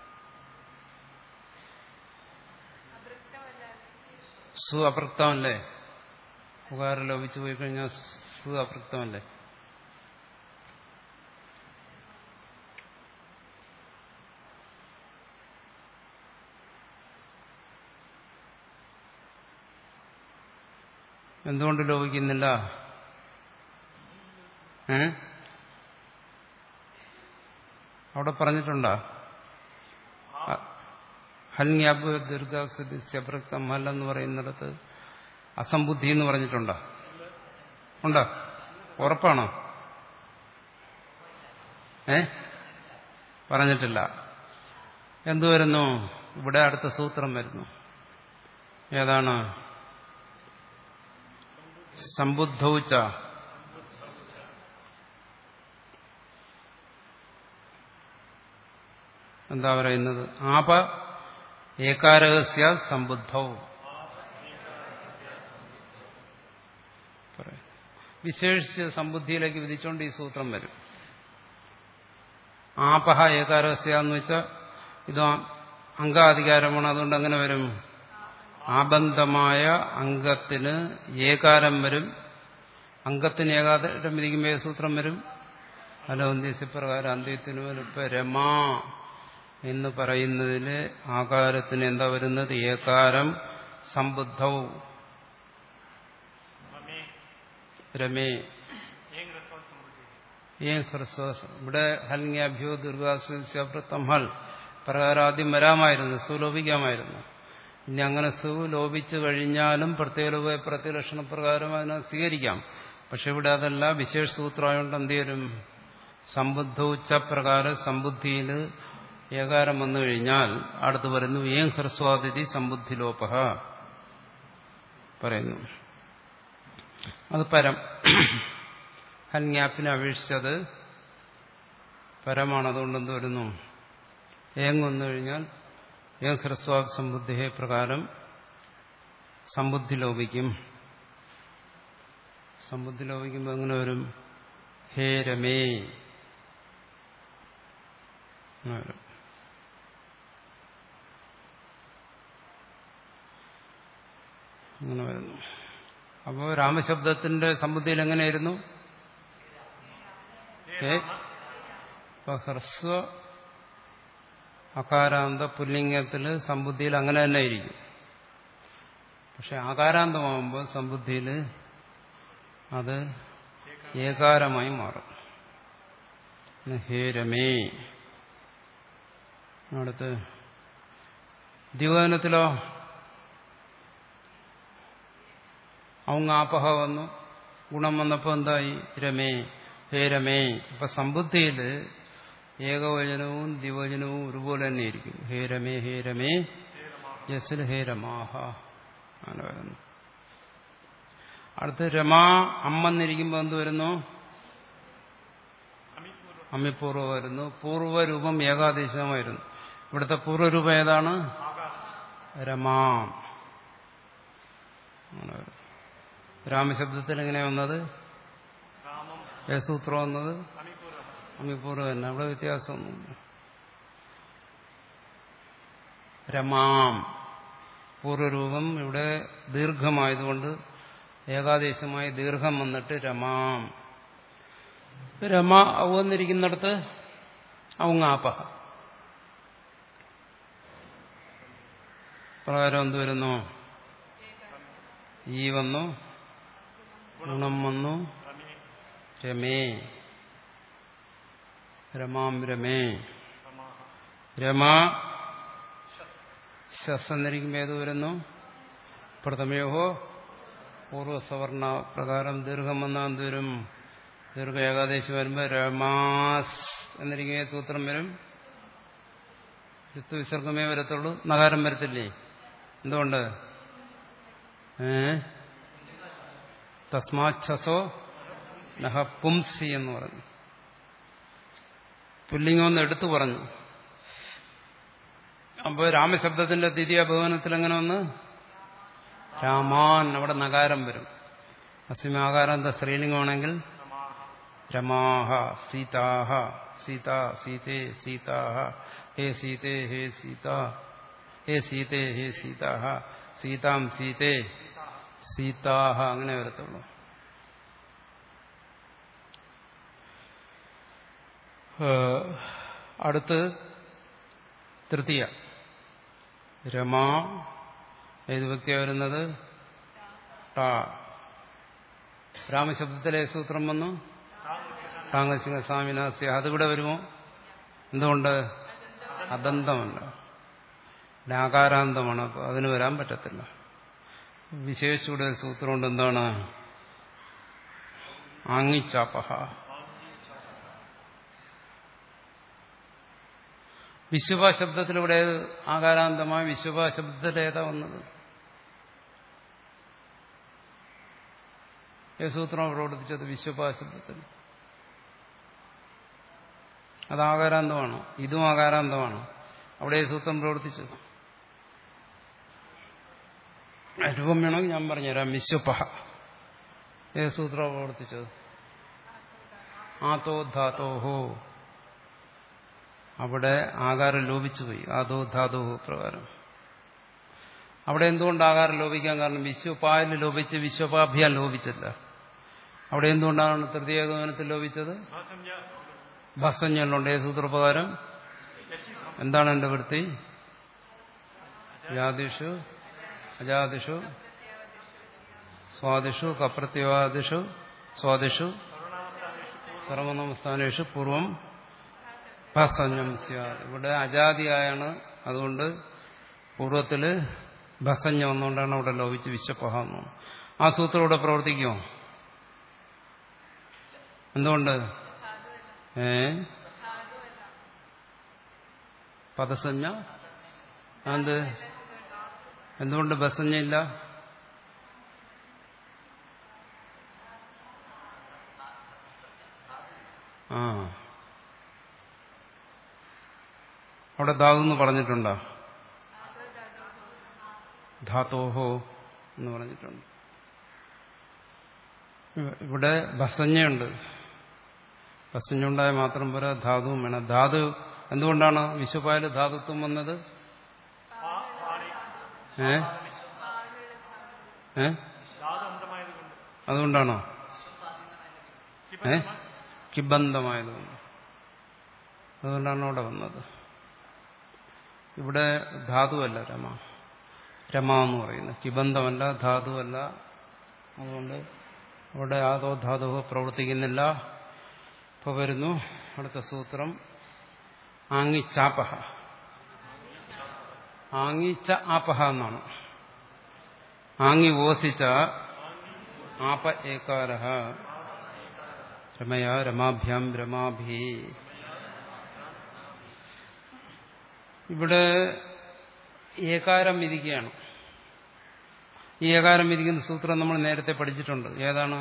Speaker 1: സു അപൃക്തമല്ലേ ഉപകാരം ലോപിച്ചു പോയി കഴിഞ്ഞാൽ സു അപൃക്തമല്ലേ എന്തുകൊണ്ട് ലോപിക്കുന്നില്ല ഏ അവിടെ പറഞ്ഞിട്ടുണ്ടോ ഹൽങ്യാബ് ദീർഘാസുദ്ധിസ്യപ്രക്തം ഹല്ലെന്ന് പറയുന്നിടത്ത് അസംബുദ്ധി എന്ന് പറഞ്ഞിട്ടുണ്ടോ ഉണ്ടോ ഉറപ്പാണോ ഏ പറഞ്ഞിട്ടില്ല എന്തു വരുന്നു ഇവിടെ അടുത്ത സൂത്രം വരുന്നു ഏതാണ് സമ്പുദ്ധൗച്ച എന്താ പറയുന്നത് ആപ ഏകാരഹസ്യ സമ്പുദ്ധവും പറയും. വിശേഷിച്ച് സമ്പുദ്ധിയിലേക്ക് വിധിച്ചുകൊണ്ട് ഈ സൂത്രം വരും ആപഹ ഏകാരഹസ്യ എന്ന് വെച്ചാൽ ഇത് അംഗാധികാരമാണ് അതുകൊണ്ട് അങ്ങനെ വരും ആബന്ധമായ അംഗത്തിന് ഏകാരം വരും അംഗത്തിന് ഏകാരം വിധിക്കുമ്പോൾ ഏത് സൂത്രം വരും അലോന്ത്യസ്യപ്രകാരം അന്ത്യത്തിന് വരും ഇപ്പൊ രമാ എന്ന് പറയുന്നതിന് ആകാരത്തിന് എന്താ വരുന്നത് ഏകാരം സമ്പുദ്ധവും
Speaker 2: മമേ
Speaker 1: രമേ
Speaker 2: ഏങ് റസ്വാ സമ്പുദ്ധി
Speaker 1: ഏ ഹ്രസ്വ ഇവിടെ ഹൽങ്യാഭ്യോ ദുർഗാസുവൃത്തം ഹൽ പ്രകാരം ആദ്യം വരാമായിരുന്നു സുലോപിക്കാമായിരുന്നു ഇനി അങ്ങനെ സു ലോപിച്ചു കഴിഞ്ഞാലും പ്രത്യേക പ്രത്യലക്ഷണ പ്രകാരം അതിനെ സ്വീകരിക്കാം പക്ഷെ ഇവിടെ അതല്ല വിശേഷ സൂത്രമായതുകൊണ്ട് എന്ത് വരും സമ്പുദ്ധ ഉച്ച പ്രകാരം സമ്പുദ്ധിയിൽ ഏകാരം വന്നു കഴിഞ്ഞാൽ അടുത്ത് വരുന്നു ഏം ഹ്രസ്വാതിഥി സമ്പുദ്ധിലോപ പറയുന്നു അത് പരം ഹൽങ്യാപ്പിനെ അപേക്ഷിച്ചത് പരമാണ് അതുകൊണ്ട് എന്ത് വരുന്നു ഏങ് വന്നു കഴിഞ്ഞാൽ ഏങ് ഹ്രസ്വാദ് സമ്പുദ്ധിയെ പ്രകാരം സമ്പുദ്ധി ലോപിക്കും സമ്പുദ്ധി ലോപിക്കുമ്പോൾ എങ്ങനെ വരും ഹേ രമേ അങ്ങനെ വരും. അങ്ങനെ വരുന്നു അപ്പോൾ രാമശബ്ദത്തിന്റെ സമ്പുദ്ധിയിൽ എങ്ങനെയായിരുന്നു ഏ ഇപ്പൊ ഹ്രസ്വ അകാരാന്ത പുല്ലിംഗത്തില് സമ്പുദ്ധിയിൽ അങ്ങനെ തന്നെ ഇരിക്കും പക്ഷെ ആകാരാന്തമാകുമ്പോൾ സമ്പുദ്ധിയിൽ അത് ഏകാരമായി മാറും ഹേ രമേ അടുത്ത് ദ്വിവചനത്തിലോ ഔങ്ങാപഹ വന്നു ഗുണം വന്നപ്പോൾ എന്തായി രമേ ഹേ രമേ അപ്പൊ സമ്പുദ്ധിയിൽ ഏകവചനവും ദ്വിവചനവും ഒരുപോലെ തന്നെ ഇരിക്കും ഹേ രമേ ഹേ രമേ യസിൽ ഹേ രമാഹ അങ്ങനെ വരുന്നു അടുത്ത് രമാ അമ്മെന്നിരിക്കുമ്പോൾ എന്ത് വരുന്നു അമ്മിപൂർവ്വ വരുന്നു പൂർവ്വരൂപം ഏകാദേശമായിരുന്നു ഇവിടുത്തെ പൂർവ്വരൂപം ഏതാണ് രമാം അങ്ങനെ വരും. രാമശബ്ദത്തിൽ എങ്ങനെ വന്നത്
Speaker 2: രാമം
Speaker 1: ഏസൂത്രം വന്നത്
Speaker 2: അമിപൂർവം
Speaker 1: അമ്മിപൂർവ്വം തന്നെ അവിടെ വ്യത്യാസമൊന്നുമില്ല രമാം പൂർവ്വരൂപം ഇവിടെ ദീർഘമായതുകൊണ്ട് ഏകാദേശമായി ദീർഘം വന്നിട്ട് രമാം രമ ഔവന്നിരിക്കുന്നിടത്ത് ഔങ്ങാപഹ പ്രകാരം എന്ത് വരുന്നു ഈ വന്നു ഗുണം വന്നു
Speaker 2: രമേ
Speaker 1: രമേ രമാം രമേ
Speaker 2: രമാഹ
Speaker 1: രമ ശസ് എന്നിരിക്കുമ്പോൾ ഏത് വരുന്നു പ്രഥമയോഹോ പൂർവ്വസവർണ പ്രകാരം ദീർഘം വന്നാൽ എന്ത് വരും ദീർഘ ഏകാദേശം വരുമ്പോൾ രമാസ് എന്നിരിക്കുമ്പോൾ ഏത് സൂത്രം വരും ഋത്തു വിസർഗമേ വരത്തുള്ളൂ നഗാരം വരത്തില്ലേ എന്തുകൊണ്ട് ഏ തസ്മാച്ഛസോ നഹ പുംസി എന്ന് പറഞ്ഞു പുല്ലിംഗം ഒന്ന് എടുത്തു പറഞ്ഞു അപ്പോൾ രാമശബ്ദത്തിന്റെ ദ്വിതീയ ഭവനത്തിൽ എങ്ങനെ വന്ന് രാമാൻ അവിടെ നകാരം വരും അസിമാകാരം എന്താ സ്ത്രീലിംഗമാണെങ്കിൽ രമാഹ സീതാഹ സീത സീതേ സീതാഹ ഹേ സീതേ ഹേ സീത ഹേ സീതേ ഹേ സീതാഹ സീതാം സീതേ സീതാഹ അങ്ങനെ വരത്തുള്ളൂ ഏഹ്, അടുത്ത് തൃതീയ രമ ഏത് വ്യക്തിയാണ് വരുന്നത് ട രാമശബ്ദത്തിലെ സൂത്രം വന്നു ടാങ്ങസിംഹ സ്വാമിനാസ്യ അതിവിടെ വരുമോ എന്തുകൊണ്ട് അദന്തമല്ല ഇവിടെ ആകാരാന്തമാണ് അപ്പോൾ അതിന് വരാൻ പറ്റത്തില്ല വിശേഷിച്ചൂടെ ഒരു സൂത്രമുണ്ട് എന്താണ് ആങ്ങിച്ചാപ്പഹ വിശ്വഭ ശബ്ദത്തിലൂടെ ഏത് ആകാരാന്തമായ വിശ്വഭ ശബ്ദത്തിൽ ഏതാ വന്നത് ഏത് സൂത്രം പ്രവർത്തിച്ചത് വിശ്വഭ ശബ്ദത്തിൽ അത് ആകാരാന്തമാണ് ഇതും ആകാരാന്തമാണ് അവിടെ ഏത് സൂത്രം പ്രവർത്തിച്ചത് രൂപം വേണമെങ്കിൽ ഞാൻ പറഞ്ഞുതരാം വിശ്വപഹ ഏത് സൂത്രം പ്രവർത്തിച്ചത് ആതോ ധാതോഹോ അവിടെ ആകാരം ലോപിച്ചു പോയി ആദോ ധാതോ പ്രകാരം അവിടെ എന്തുകൊണ്ട് ആകാരം ലോപിക്കാൻ കാരണം വിശ്വപായിൽ ലോപിച്ച് വിശ്വപാഭ്യാൻ ലോപിച്ചില്ല അവിടെ എന്തുകൊണ്ടാണ് തൃതീയ ഗമനത്തിൽ ലോപിച്ചത്
Speaker 2: ഭാസഞ്ജ
Speaker 1: ഭസഞ്ഞുണ്ട് ഏത് സൂത്രപ്രകാരം എന്താണ് എന്റെ വൃത്തി ജാതിഷു അജാതിഷു സ്വാദിഷു കപ്രത്യവാദിഷു സ്വാദിഷു സർവനമസ്ഥാനേഷു പൂർവം ഭസഞ്ഞം സ്യാദ് ഇവിടെ അജാതിയായാണ് അതുകൊണ്ട് പൂർവ്വത്തില് ഭസഞ്ഞം ഒന്നുകൊണ്ടാണ് അവിടെ ലോപിച്ച് വിശ്വപ്പഹാന്നു ആ സൂത്രം ഇവിടെ പ്രവർത്തിക്കുമോ എന്തുകൊണ്ട് ഏ പദസഞ്ജ അത് എന്തുകൊണ്ട് ബസഞ്ഞ ഇല്ല ആ അവിടെ ധാതു എന്ന് പറഞ്ഞിട്ടുണ്ടോ ധാത്തോഹോ എന്ന് പറഞ്ഞിട്ടുണ്ട് ഇവിടെ ബസഞ്ഞയുണ്ട് ബസഞ്ഞുണ്ടായ മാത്രം പോരാ ധാതുവും വേണം ധാതു എന്തുകൊണ്ടാണ് വിശ്വപായൽ ധാതുത്വം വന്നത് ഏ ഏ
Speaker 2: ധാതു അന്തമായതുകൊണ്ട്
Speaker 1: അതുകൊണ്ടാണോ ഏ കിബന്ധമായതുകൊണ്ട് അതുകൊണ്ടാണ് അവിടെ വന്നത് ഇവിടെ ധാതുവല്ല രമ രമ എന്ന് പറയുന്നത് കിബന്ധമല്ല ധാതുവല്ല അതുകൊണ്ട് അവിടെ ആദോ ധാതു പ്രവർത്തിക്കുന്നില്ല ഇപ്പൊ വരുന്നു അടുത്ത സൂത്രം ആങ്ങിച്ചാപഹ ആങ്ങിച്ച ആപഹ എന്നാണ് ആങ്ങി ഓസിച്ച ആപ ഏകാര രമയ രമാഭ്യാം രമാഭി ഇവിടെ ഏകാരം വിധിക്കുകയാണ് ഈ ഏകാരം വിധിക്കുന്ന സൂത്രം നമ്മൾ നേരത്തെ പഠിച്ചിട്ടുണ്ട് ഏതാണ്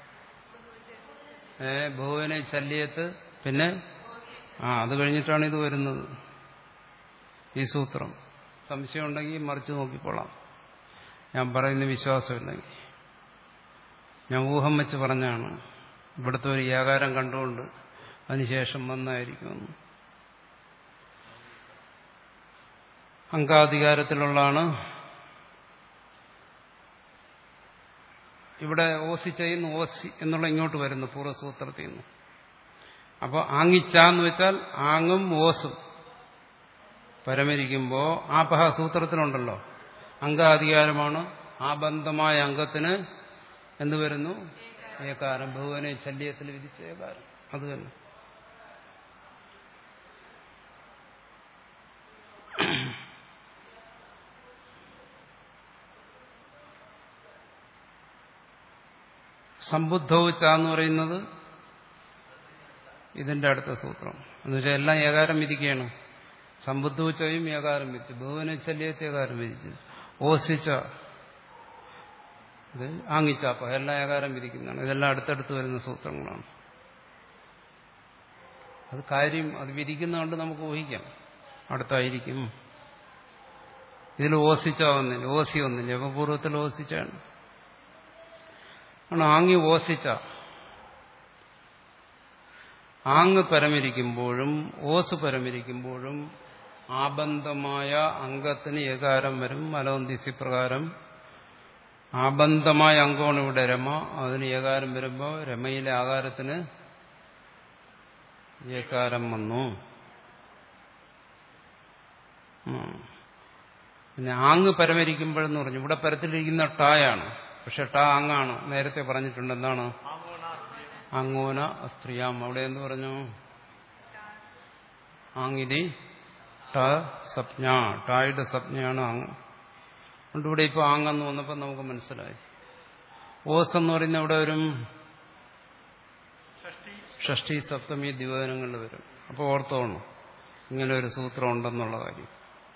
Speaker 1: ഏ ഭുവനെ ശല്യത്ത് പിന്നെ ആ അത് കഴിഞ്ഞിട്ടാണ് ഇത് വരുന്നത് ഈ സൂത്രം സംശയം ഉണ്ടെങ്കിൽ മറിച്ച് നോക്കിക്കൊള്ളാം ഞാൻ പറയുന്ന വിശ്വാസമില്ലെങ്കിൽ ഞാൻ ഊഹം വെച്ച് പറഞ്ഞാണ് ഇവിടുത്തെ ഒരു ഏകാരം കണ്ടുകൊണ്ട് അതിനുശേഷം വന്നായിരിക്കുമെന്ന് അങ്കാധികാരത്തിലുള്ളതാണ് ഇവിടെ ഓസി ചെയ്യുന്നു ഓസി എന്നുള്ള ഇങ്ങോട്ട് വരുന്നു പൂർവ്വസൂത്രത്തിൽ നിന്ന് അപ്പോൾ ആങ്ങിച്ച എന്ന് വെച്ചാൽ ആങ്ങും ഓസും പരമരിക്കുമ്പോ ആപഹ സൂത്രത്തിലുണ്ടല്ലോ അംഗാധികാരമാണ് ആ ബന്ധമായ അംഗത്തിന് എന്ത് വരുന്നു ഏകാരം ഭുവനെ ശല്യത്തിൽ വിധിച്ച ഏകാരം അത് തന്നെ സമ്പുദ്ധവുച്ച എന്ന് പറയുന്നത് ഇതിന്റെ അടുത്ത സൂത്രം എന്നുവെച്ചാൽ എല്ലാം ഏകാരം വിധിക്കുകയാണ് സമ്പുദ്ധവുച്ചയും ഏകാരം വിധിച്ചു ഭുവന ശല്യത്തെ ഏകാരം വിധിച്ചു ഓസിച്ച ഇത് ആങ്ങിച്ചാപ്പ എല്ലാം ഏകാരം വിധിക്കുന്നതാണ് ഇതെല്ലാം അടുത്തടുത്ത് വരുന്ന സൂത്രങ്ങളാണ് അത് കാര്യം അത് വിധിക്കുന്നതുകൊണ്ട് നമുക്ക് ഊഹിക്കാം അടുത്തായിരിക്കും ഇതിൽ ഓസിച്ച വന്നില്ല ഓസി വന്നില്ല അപ്പൊ പൂർവ്വത്തിൽ ഓസിച്ചാണ് ആണ് ആങ്ങി ഓസിച്ച ആങ് പരമിരിക്കുമ്പോഴും ഓസ് പരമിരിക്കുമ്പോഴും ആബന്ധമായ അംഗത്തിന് ഏകാരം വരും മലവന്തിസി പ്രകാരം ആബന്ധമായ അംഗമാണ് ഇവിടെ രമ അതിന് ഏകാരം വരുമ്പോൾ രമയിലെ ആകാരത്തിന് ഏകാരം വന്നു പിന്നെ ആങ് പരമരിക്കുമ്പോഴെന്ന് പറഞ്ഞു ഇവിടെ പരത്തിലിരിക്കുന്ന ടായാണ് പക്ഷെ ടാ ആങ്ങാണ് നേരത്തെ പറഞ്ഞിട്ടുണ്ട് എന്താണ് അങ്ങോന സ്ത്രീയാം അവിടെ എന്ത് പറഞ്ഞു ആങ്ങിതി ട സപ്ഞ ടായുടെ സപ്ഞയാണ് ആങ് അതുകൊണ്ട് ഇവിടെ ഇപ്പോൾ ആങ്ങെന്ന് വന്നപ്പോൾ നമുക്ക് മനസ്സിലായി ഓസ് എന്ന് പറയുന്ന ഇവിടെ വരും ഷഷ്ടി സപ്തമി ദിവനങ്ങളിൽ വരും അപ്പോൾ ഓർത്തോണം ഇങ്ങനെ ഒരു സൂത്രം ഉണ്ടെന്നുള്ള കാര്യം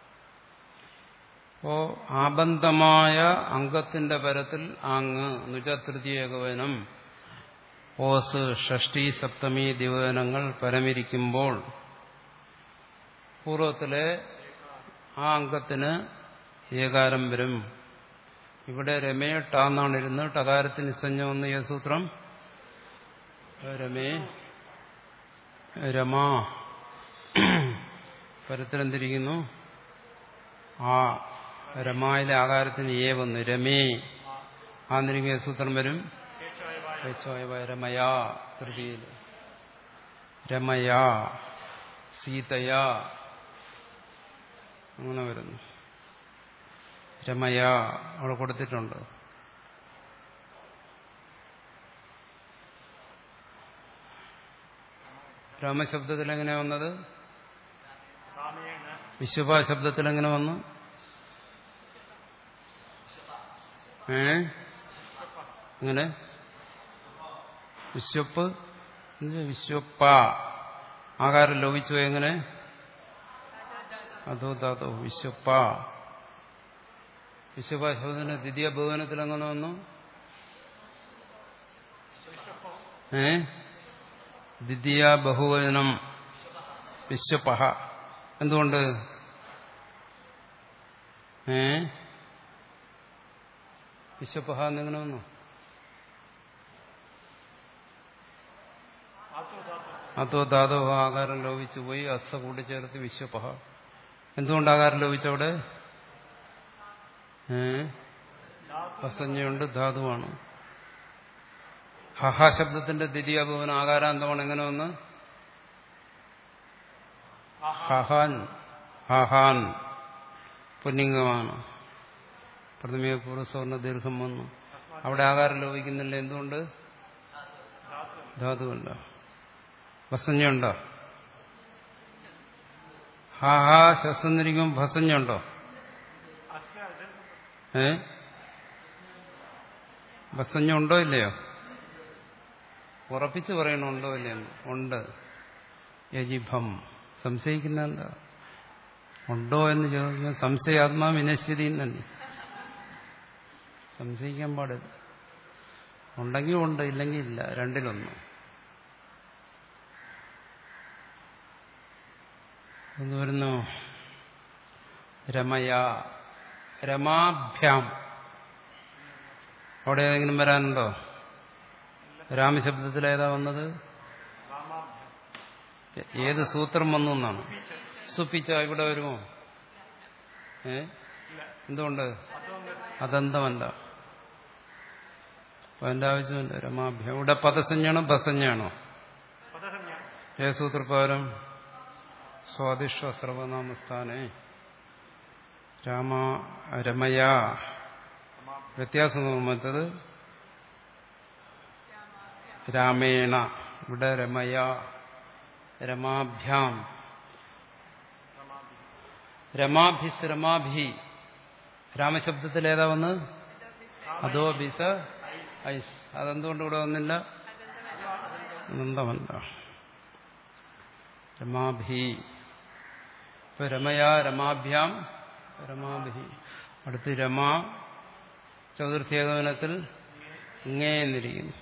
Speaker 1: അപ്പോ ആബന്ധമായ അംഗത്തിന്റെ പരത്തിൽ ആങ് എന്നുവെച്ചാൽ തൃതീയകവനം ഓസ് ഷഷ്ടി സപ്തമി ദിവനങ്ങൾ പരമിരിക്കുമ്പോൾ പൂർവത്തിലെ ആ അംഗത്തിന് ഏകാരം വരും ഇവിടെ രമേ ടാന്നാണ് ഇരുന്ന് ടകാരത്തിന് സഞ്ജ വന്ന ഈ സൂത്രം രമേ രമാ പരത്തിലെന്തിരിക്കുന്നു ആ രമായിലെ ആകാരത്തിന് ഏ വന്നു രമേ ആ നിരിക്കുന്ന സൂത്രം വരും രമയാ തൃതിയിൽ രമയാ സീതയാ അങ്ങനെ വരുന്നു രമയാ അവിടെ കൊടുത്തിട്ടുണ്ട് രാമശബ്ദത്തിൽ എങ്ങനെ വന്നത് വിശ്വഭ ശബ്ദത്തിൽ എങ്ങനെ വന്നു ഏ എങ്ങനെ വിശ്വപ്പ് വിശ്വപ്പ ആകാരം ലോപിച്ചു എങ്ങനെ അതോ താതോ വിശ്വപ്പ വിശ്വപ്പ ശബ്ദത്തിന് ദ്വിതീയ ഭുവനത്തിൽ എങ്ങനെ വന്നു ഏ ദ്വിതീയ ബഹുവചനം വിശ്വപഹ എന്തുകൊണ്ട് ഏ വിശ്വപഹ എന്നെങ്ങനെ വന്നു അതോ ധാതോ ആകാരം ലോപിച്ചു പോയി അസ കൂട്ടിച്ചേർത്ത് വിശ്വപഹ എന്തുകൊണ്ട് ആകാരം ലോപിച്ചവിടെ ഏ അസഞ്ജയുണ്ട് ധാതുവാണ് ഹഹ ശബ്ദത്തിന്റെ ദ്വിതീയ ഭവൻ ആകാരാന്തമാണ് എങ്ങനെ വന്ന് ഹഹാൻ ഹഹാൻ പുല്ലിംഗമാണ് പ്രഥമയ പൂർവ്വസവർണ ദീർഘം വന്നു അവിടെ ആകാരം ലോപിക്കുന്നില്ല എന്തുകൊണ്ട് ധാതുവല്ല ഭസഞ്ഞുണ്ടോ ഹാ ഹാ ശ്വസന്നിരിക്കുമ്പോൾ ഭസഞ്ഞുണ്ടോ
Speaker 2: അസ്യ അജൻ
Speaker 1: ഏ ഭസഞ്ഞുണ്ടോ ഇല്ലയോ ഉറപ്പിച്ച് പറയണുണ്ടോ ഇല്ലയെന്ന് ഉണ്ട് യജിഭം സംശയിക്കുന്ന എന്താ ഉണ്ടോ എന്ന് ചോദിക്കുമ്പോൾ സംശയാത്മാ വിനശ്യതി തന്നെ സംശയിക്കാൻ പാടില്ല ഉണ്ടെങ്കിൽ ഉണ്ട് ഇല്ലെങ്കിൽ ഇല്ല രണ്ടിലൊന്നും എന്ന് വരുന്നു രമയ രമാഭ്യാം അവിടെ ഏതെങ്കിലും വരാനുണ്ടോ രാമശബ്ദത്തിൽ ഏതാ വന്നത്
Speaker 2: രാമാഭ്യം
Speaker 1: ഏ- ഏത് സൂത്രം വന്നു എന്നാണ് സുപ്പിച്ച ഇവിടെ വരുമോ ഏ
Speaker 2: ഇല്ല
Speaker 1: എന്തുകൊണ്ട്
Speaker 2: അതുകൊണ്ട്
Speaker 1: അതന്തമല്ല അപ്പൊ അതിന്റെ ആവശ്യമില്ല രമാഭ്യം ഇവിടെ പദസഞ്ജാണോ ബസഞ്ജാണോ
Speaker 2: പദസഞ്ജ
Speaker 1: ഏ സൂത്രപ്രകാരം സ്വാദിഷ്ട സർവനാമസ്ഥാനെ രാമ രമയ
Speaker 2: സമാപ്തി
Speaker 1: വ്യത്യാസം മറ്റത് രാമേണ ഇവിടെ രമയ രമാഭ്യാം
Speaker 2: സമാധി
Speaker 1: രമാഭിസ് രമാഭി രാമശബ്ദത്തിൽ ഏതാ വന്ന് അതോ ബിസ ഐസ് അതെന്തുകൊണ്ട് ഇവിടെ വന്നില്ല അനന്തമല്ല രമാഭി ഇപ്പൊ രമയ രമാഭ്യാം രമാഭി അടുത്ത് രമ ചതുർത്ഥി ഏകോപനത്തിൽ ഇങ്ങേ എന്നിരിക്കുന്നു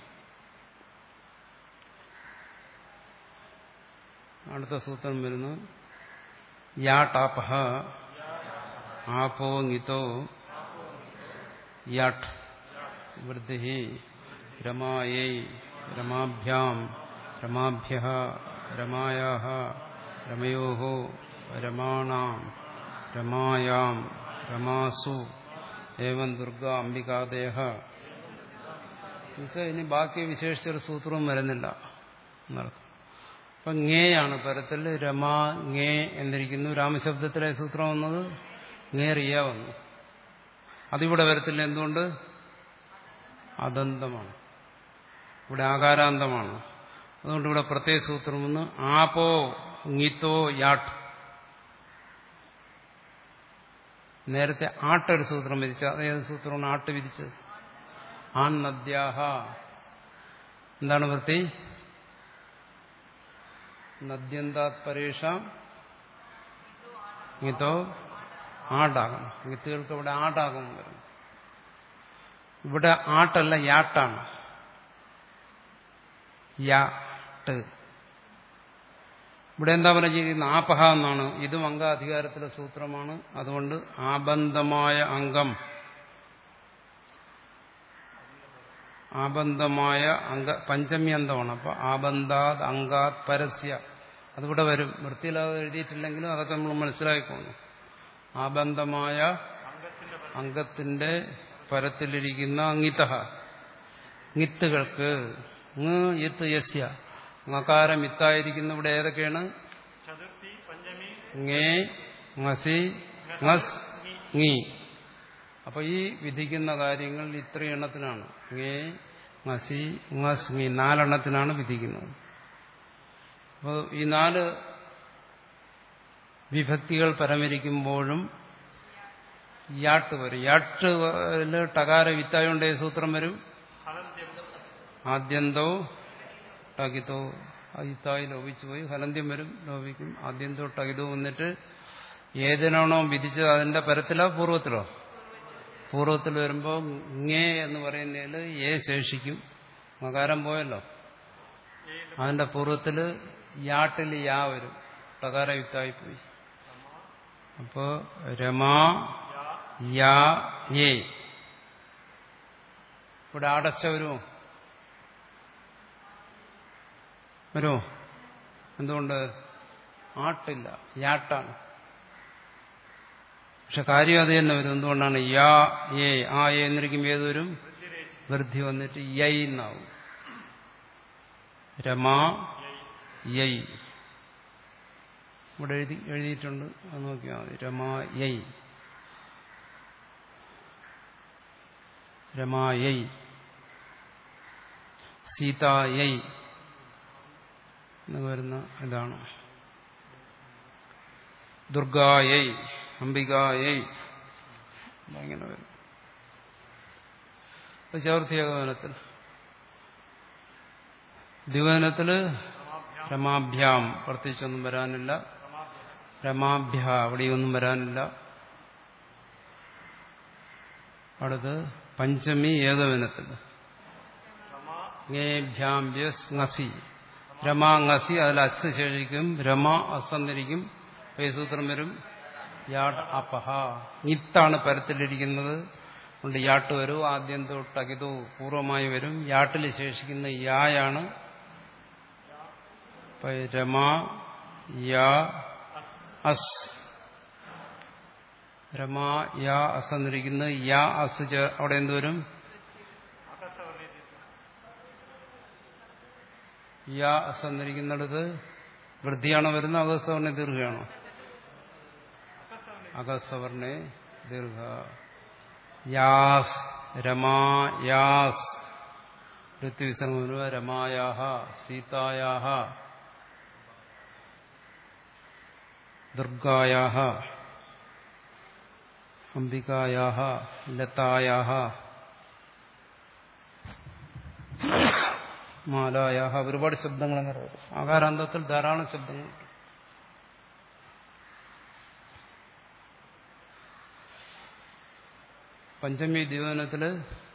Speaker 1: അടുത്ത സൂത്രം വരുന്നു യാട്ടാപഹ ആപോങ്ങിതോ യാട്ട് വൃദ്ധി രമായൈ രമാഭ്യാം രമാഭ്യ രമായാ രമയോ രമാണാം രമായാം രമാസു ഏവം ദുർഗ അംബികാദേഹ എന്നുവെച്ചാൽ ഇനി ബാക്കി വിശേഷിച്ചൊരു സൂത്രവും വരുന്നില്ല എന്നർത്ഥം അപ്പൊ ങ്ങേയാണ് പരത്തിൽ രമാ ങ്ങേ എന്നിരിക്കുന്നു രാമശബ്ദത്തിലെ സൂത്രം വന്നത് ങ്ങേറിയ വന്നു അതിവിടെ വരത്തില്ല എന്തുകൊണ്ട് അദന്തമാണ് ഇവിടെ ആകാരാന്തമാണ് അതുകൊണ്ട് ഇവിടെ പ്രത്യേക സൂത്രം വന്ന് ആപോങ്ങിത്തോ യാട്ട് നേരത്തെ ആട്ടൊരു സൂത്രം വിധിച്ചു അതേത് സൂത്രമാണ് ആട്ട് വിധിച്ചത് ആൺ നദ്യാഹ എന്താണ് വൃത്തി നദ്യന്താത് പരേഷാം ഇതോ ആടാകണം വിത്തുകൾക്ക് ഇവിടെ ആടാകും വരും ഇവിടെ ആട്ടല്ല യാട്ടാണ് യാട്ട് ഇവിടെ എന്താ പറഞ്ഞിരിക്കുന്നത് ആപഹ എന്നാണ് ഇതും അംഗാധികാരത്തിലെ സൂത്രമാണ് അതുകൊണ്ട് ആബന്ധമായ അംഗം ആബന്ധമായ അംഗ പഞ്ചമി അന്തമാണ് അപ്പൊ ആബന്ധാത് അംഗാത് പരസ്യ അതിവിടെ വരും വൃത്തിയിലാതെ എഴുതിയിട്ടില്ലെങ്കിലും അതൊക്കെ നമ്മൾ മനസ്സിലാക്കിക്കോണം ആബന്ധമായ
Speaker 2: അംഗത്തിന്റെ പദം
Speaker 1: അംഗത്തിന്റെ പരത്തിലിരിക്കുന്ന അങ്ങിത ഇത്തുകൾക്ക് ങ് ഇത്ത് യസ്യ ngകാരം ഇത്തായിരിക്കുന്ന ഇവിടെ ഏതൊക്കെയാണ്
Speaker 2: ചതുർത്ഥി പഞ്ചമി
Speaker 1: ങേ ngസി ngസ് ngി അപ്പൊ ഈ വിധിക്കുന്ന കാര്യങ്ങൾ ഇത്രയും എണ്ണത്തിനാണ് ങേ ngസി ngസ് ngി നാലെണ്ണത്തിനാണ് വിധിക്കുന്നത് അപ്പോൾ ഈ നാല് വിഭക്തികൾ പരമരിക്കുമ്പോഴും യാട്ട് വരും യാട്ട് ടകാര വിത്തായോണ്ട് ഏത് സൂത്രം വരും
Speaker 2: ഹലന്ത്യം
Speaker 1: ആദ്യന്തോ ടകിതോ അയിത്തായി ലോപിച്ചു പോയി ഹലന്ത്യം വരും ലോപിക്കും ആദ്യന്തോ ടകിതോ വന്നിട്ട് ഏതിനാണോ വിധിച്ചത് അതിന്റെ പരത്തിലോ പൂർവ്വത്തിലോ പൂർവ്വത്തിൽ വരുമ്പോൾ ഇങ്ങേ എന്ന് പറയുന്നതിൽ ഏ ശേഷിക്കും മകാരം പോയല്ലോ അതിന്റെ പൂർവ്വത്തിൽ യാട്ടിൽ യാ വരും ടകാര യുക്തായി പോയി അപ്പോ രമാ യാ ഏ ഇവിടെ അടച്ച വരുമോ വരുമോ എന്തുകൊണ്ട് ആട്ടില്ല യാട്ടാണ് പക്ഷെ കാര്യം അത് തന്നെ വരും എന്തുകൊണ്ടാണ് യാ ഏ ആ ഏ എന്നിരിക്കുമ്പോൾ ഏത് വരും വൃദ്ധി വന്നിട്ട് യൈ എന്നാവും രമാ യൈ ഇവിടെ എഴുതി എഴുതിയിട്ടുണ്ട് അത് നോക്കിയാൽ മതി രമാ യൈ രമായൈ സീതായൈ എന്ന് വരുന്ന ഇതാണ് ദുർഗായൈ അംബികായൈ ഇങ്ങനെ വരും ചതുർത്ഥിയാഗമനത്തിൽ ദിവനത്തില് രമാഭ്യാം പ്രത്യേകിച്ചൊന്നും വരാനില്ല രമാഭ്യ അവിടെയൊന്നും വരാനില്ല അടുത്ത് പഞ്ചമി ഏകവനത്തിൽ ങേഭ്യാം വ്യസ് ngസി രമാ ngസി അതിൽ അസ് ശേഷിക്കും രമ അസന്നിരിക്കും സൂത്രം വരും യാട്ട് അപഹ ഇത്താണ് പരത്തിലിരിക്കുന്നത് കൊണ്ട് യാട്ട് വരും ആദ്യം തൊട്ടകിതോ പൂർവമായി വരും യാട്ടിൽ ശേഷിക്കുന്ന യായാണ് രമ യാ അസ് രമ യാ അസ് എന്നിരിക്കുന്നത് യാ അസ് അവിടെ എന്ത് വരും യാ അസ് എന്നിരിക്കുന്നിടത്ത് വൃദ്ധിയാണോ വരുന്നത് അഗസ്തവർണ്ണ ദീർഘയാണോ അഗസ്തവർണ്ണെ ദീർഘ യാസ് രമായാസ് ഋത്വിസർമ്മ രമായാഹ സീതായാഹ ദുർഗായാഹ അംബികായാഹ ലതായാഹ മാലായാഹ ഒരുപാട് ശബ്ദങ്ങൾ അങ്ങനെ വരും ആകാരാന്തത്തിൽ ധാരാളം ശബ്ദങ്ങളുണ്ട് പഞ്ചമി ദ്വിവനത്തില്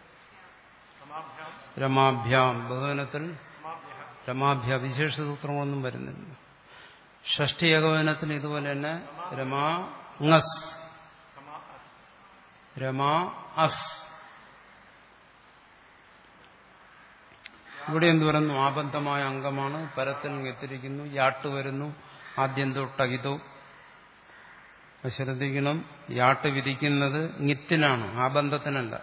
Speaker 1: രമാഭ്യാം ബഹുവനത്തിൽ രമാഭ്യ വിശേഷ സൂത്രങ്ങളൊന്നും വരുന്നില്ല ഷഷ്ടി ഏകവനത്തിൽ ഇതുപോലെ തന്നെ രമാ ngസ് രമാ അസ് ഇവിടെ എന്ത് പറയുന്നു ആബന്ധമായ അംഗമാണ് പരത്തിൽ എത്തിരിക്കുന്നു യാട്ട് വരുന്നു ആദ്യം തൊട്ടകിതോ ശ്രദ്ധിക്കണം യാട്ട് വിധിക്കുന്നത്ങ്ങിത്തിനാണ് ആബന്ധത്തിനല്ല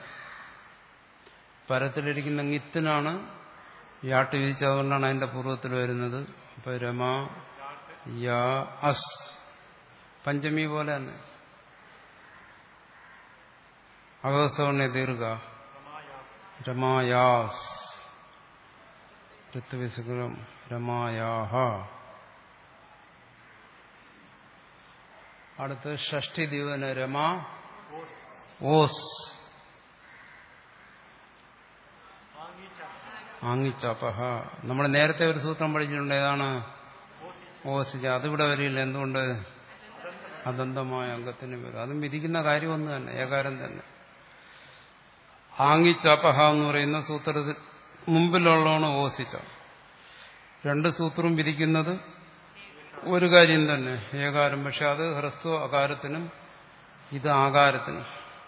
Speaker 1: പരത്തിലിരിക്കുന്നങ്ങിത്തിനാണ് യാട്ട് വിധിച്ചതുകൊണ്ടാണ് അതിന്റെ പൂർവ്വത്തിൽ വരുന്നത് അപ്പൊ രമ യാ അസ് പഞ്ചമി പോലെ തന്നെ അവസവണ്ണെ ദീർഘ രമായാസ് ഋത്വിസുഖം രമായാഹ അടുത്ത് ഷഷ്ടി ദിവന രമ ഓസ് ആങ്ങിച്ചപഹ നമ്മൾ നേരത്തെ ഒരു സൂത്രം പഠിച്ചിട്ടുണ്ട് ഏതാണ് ഓസിച്ച അതിവിടെ വരില്ല എന്തുകൊണ്ട് അദന്തമായ അംഗത്തിന് വരും അതും വിധിക്കുന്ന കാര്യമൊന്നു തന്നെ ഏകാരം തന്നെ ആങ്ങിച്ചപഹ എന്ന് പറയുന്ന സൂത്രത്തിൽ മുമ്പിലുള്ളതാണ് ഓസിച്ച രണ്ട് സൂത്രവും വിധിക്കുന്നത് ഒരു കാര്യം തന്നെ ഏകാരം പക്ഷെ അത് ഹ്രസ്വ അകാരത്തിനും ഇത് ആകാരത്തിനും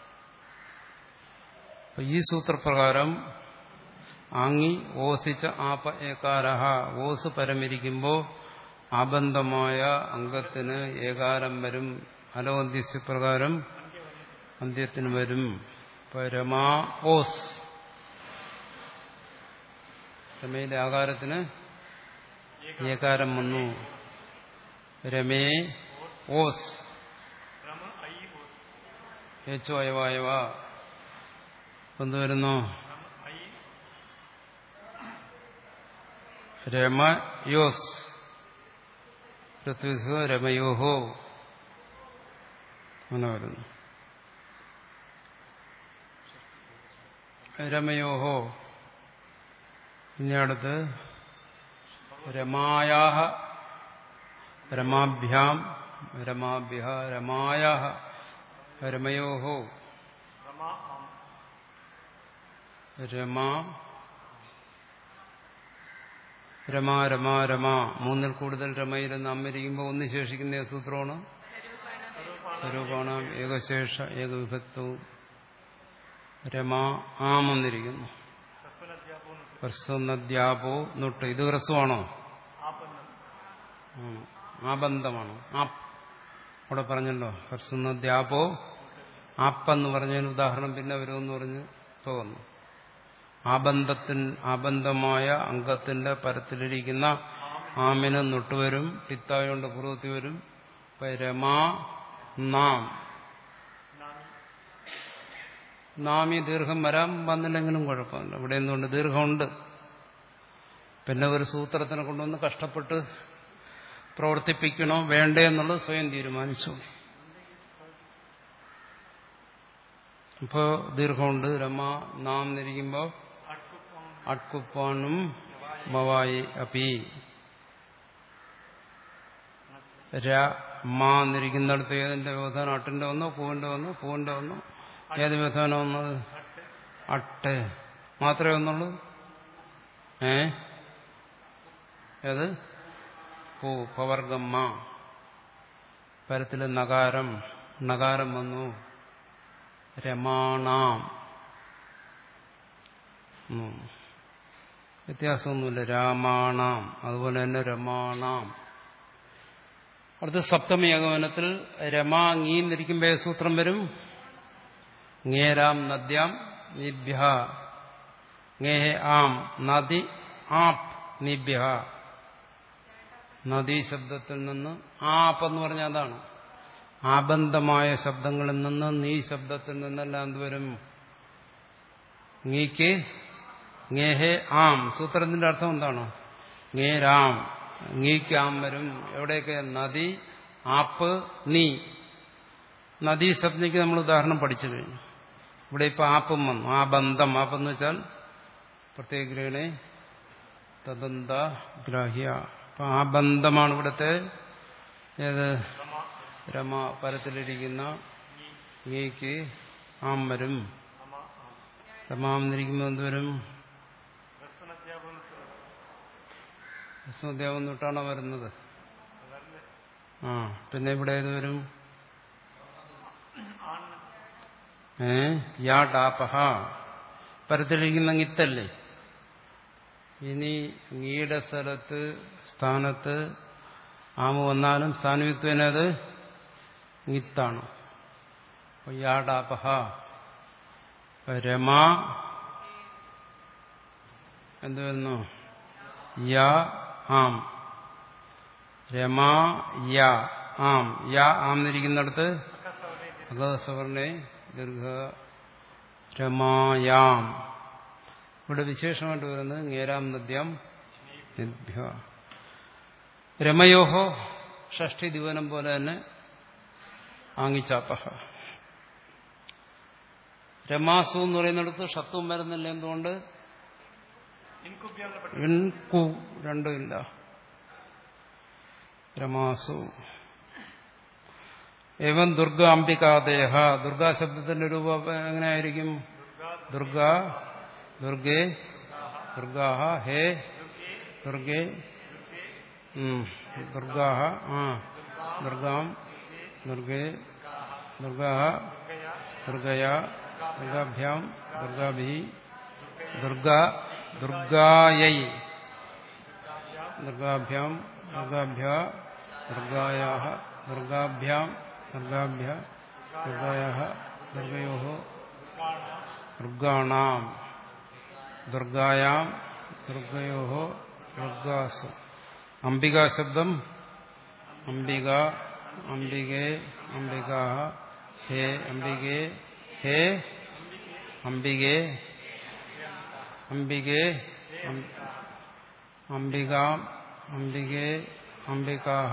Speaker 1: ഈ സൂത്രപ്രകാരം ആങ്ങി ഓസിച്ച ആപ ഏകാരഹ ഓസ് പരമിരിക്കുമ്പോൾ ആബന്ധമായ അംഗത്തിന് ഏകാരം വരും അലോന്ത്യസ്യപ്രകാരം അന്ത്യത്തിന് വരും രമാ ഓസ് രമയിലെ ആകാരത്തിന് ഏകാരം വന്നു രമേ ഓസ് ഏച്ചോ അയവായവ എന്തുവരുന്നു രമയോസ് പൃഥ്വിസ് രമയോഹോ അങ്ങനെ വരുന്നു രമയോഹോ ഇനി അടുത്ത് രമായാഹ രമാഭ്യാം രമാഭ്യ രമായാഹ രമയോഹോ രമാ രമ രമ രമ മൂന്നിൽ കൂടുതൽ രമയിലെന്ന് അമ്മിരിക്കുമ്പോൾ ഒന്ന് ശേഷിക്കുന്ന സൂത്രമാണ് സ്വരൂപാണാം ഏകശേഷ ഏകവിഭക്തവും രമ ആം വന്നിരിക്കുന്നു ഹ്രസ്വനദ്യാപോ നൊട്ട് ഇത് ഹ്രസ്വമാണോ ആബന്ധമാണ് ആപ്പ് അവിടെ പറഞ്ഞല്ലോ ഹ്രസ്വനദ്യാപോ ആപ്പെന്ന് പറഞ്ഞതിന് ഉദാഹരണം പിന്നെ വരുമെന്ന് പറഞ്ഞ് പോകുന്നു ആബന്ധത്തിൻ ആബന്ധമായ അംഗത്തിന്റെ പരത്തിലിരിക്കുന്ന ആമിന് നൊട്ടുവരും ടിത്തായോണ്ട് പൂർവ്വത്തി വരും രമാ നാം നാമി ദീർഘം വരാൻ വന്നില്ലെങ്കിലും കുഴപ്പമില്ല ഇവിടെ എന്തുകൊണ്ട് ദീർഘമുണ്ട് പിന്നെ ഒരു സൂത്രത്തിനെ കൊണ്ടുവന്ന് കഷ്ടപ്പെട്ട് പ്രവർത്തിപ്പിക്കണോ വേണ്ടേ എന്നുള്ളത് സ്വയം തീരുമാനിച്ചു ഇപ്പോൾ ദീർഘമുണ്ട് രമ നാം എന്നിരിക്കുമ്പോൾ അട്കുപ്പാനും മവായി അപി ര മാ എന്നിരിക്കുന്നിടത്ത് ഏതിന്റെ വ്യവധാനം അട്ടിന്റെ വന്നോ പൂവിന്റെ വന്നോ പൂവിന്റെ വന്നോ ഏത് വ്യവധാനം വന്നത് അട്ട് മാത്രമേ വന്നുള്ളൂ ഏ ഏത് പൂ പവർഗം മാ പരത്തില് നകാരം നകാരം വന്നു രമാണാം ഉം. വ്യത്യാസമൊന്നുമില്ല രാമാണാം അതുപോലെ തന്നെ രമാണാം അടുത്ത സപ്തമി ഏകവനത്തിൽ രമാ ngീന്നിരിക്കുമ്പോ ഏത് സൂത്രം വരും ngേരാം നദ്യാം നിഭ്യ ngേഹ ആം നദി ആപ് നിഭ്യ നദീ ശബ്ദത്തിൽ നിന്ന് ആപ്പ് എന്ന് പറഞ്ഞാൽ അതാണ് ആബന്ധമായ ശബ്ദങ്ങളിൽ നിന്ന് നീ ശബ്ദത്തിൽ നിന്നെല്ലാം എന്തുവരും ngീക്ക് ngേഹെ ആം സൂത്രത്തിന്റെ അർത്ഥം എന്താണ് ngേരാം ngീക്ക് ആം വരും എവിടെയൊക്കെ നദി ആപ്പ് നീ നദീ ശബ്ദയ്ക്ക് നമ്മൾ ഉദാഹരണം പഠിച്ചു കഴിഞ്ഞു ഇവിടെ ഇപ്പൊ ആപ്പും വന്നു ആ ബന്ധം ആപ്പെന്ന് വെച്ചാൽ പ്രത്യേക ഗ്രഹണേ തദന്ത ഗ്രാഹ്യ അപ്പൊ ആ ബന്ധമാണ് ഇവിടുത്തെ ഏത് രമ പരത്തിലിരിക്കുന്ന ngീക്ക് ആം വരും രമാന്നിരിക്കുമ്പോൾ എന്തുവരും അധ്യാപനം തൊട്ടാണോ വരുന്നത് ആ പിന്നെ ഇവിടെ ഏത് വരും ഏ യാ ഡാപഹ പരത്തിലിരിക്കുന്ന ഗിത്തല്ലേ ഇനി ഗീയുടെ സ്ഥലത്ത് സ്ഥാനത്ത് ആമ വന്നാലും സ്ഥാനവിത്വനത് ഗിത്താണ് യാ ഡാപഹ രമ എന്ത് വരുന്നു യ ആം രമ യ ആം യ ആം എന്നിരിക്കുന്നിടത്ത് അഗസവർണെ ദീർഘ രമായാം ഇവിടെ വിശേഷമായിട്ട് വരുന്നത് ngേരാം നദ്യം നിഭ്യ രമയോഹോ ഷഷ്ടി ദിവനം പോലെ തന്നെ ആങ്ങിച്ചാപ്പഹ രമാസു എന്ന് പറയുന്നിടത്ത് ഷത്വം വരുന്നില്ല എന്തുകൊണ്ട് ഇൻകു രണ്ടുമില്ല രമാസു ഏവം ദുർഗ അംബികാദേഹ ദുർഗാ ശബ്ദത്തിന്റെ രൂപം എങ്ങനെയായിരിക്കും ദുർഗ ദുർഗേ ദുർഗാഹ ഹേ ദുർഗേ ദുർഗാഹ ആ ദുർഗാം ദുർഗേ ദുർഗാഹ ദുർഗയ ദുർഗാഭ്യാം ദുർഗാഭി ദുർഗ ദുർഗായൈ ദുർഗാഭ്യാം ദുർഗാഭ്യ ദുർഗായാ ദുർഗാഭ്യാം ദുർഗാഭ്യ ദുർഗായാ ദുർഗയോ ദുർഗാണാം ദുർഗായാം ദുർഗയോ ദുർഗാസു അംബികാ ശബ്ദം അംബിക അംബികേ അംബികാ ഹേ അംബികേ ഹേ അംബികേ അംബികേ അംബികാം അംബികേ അംബികാഹ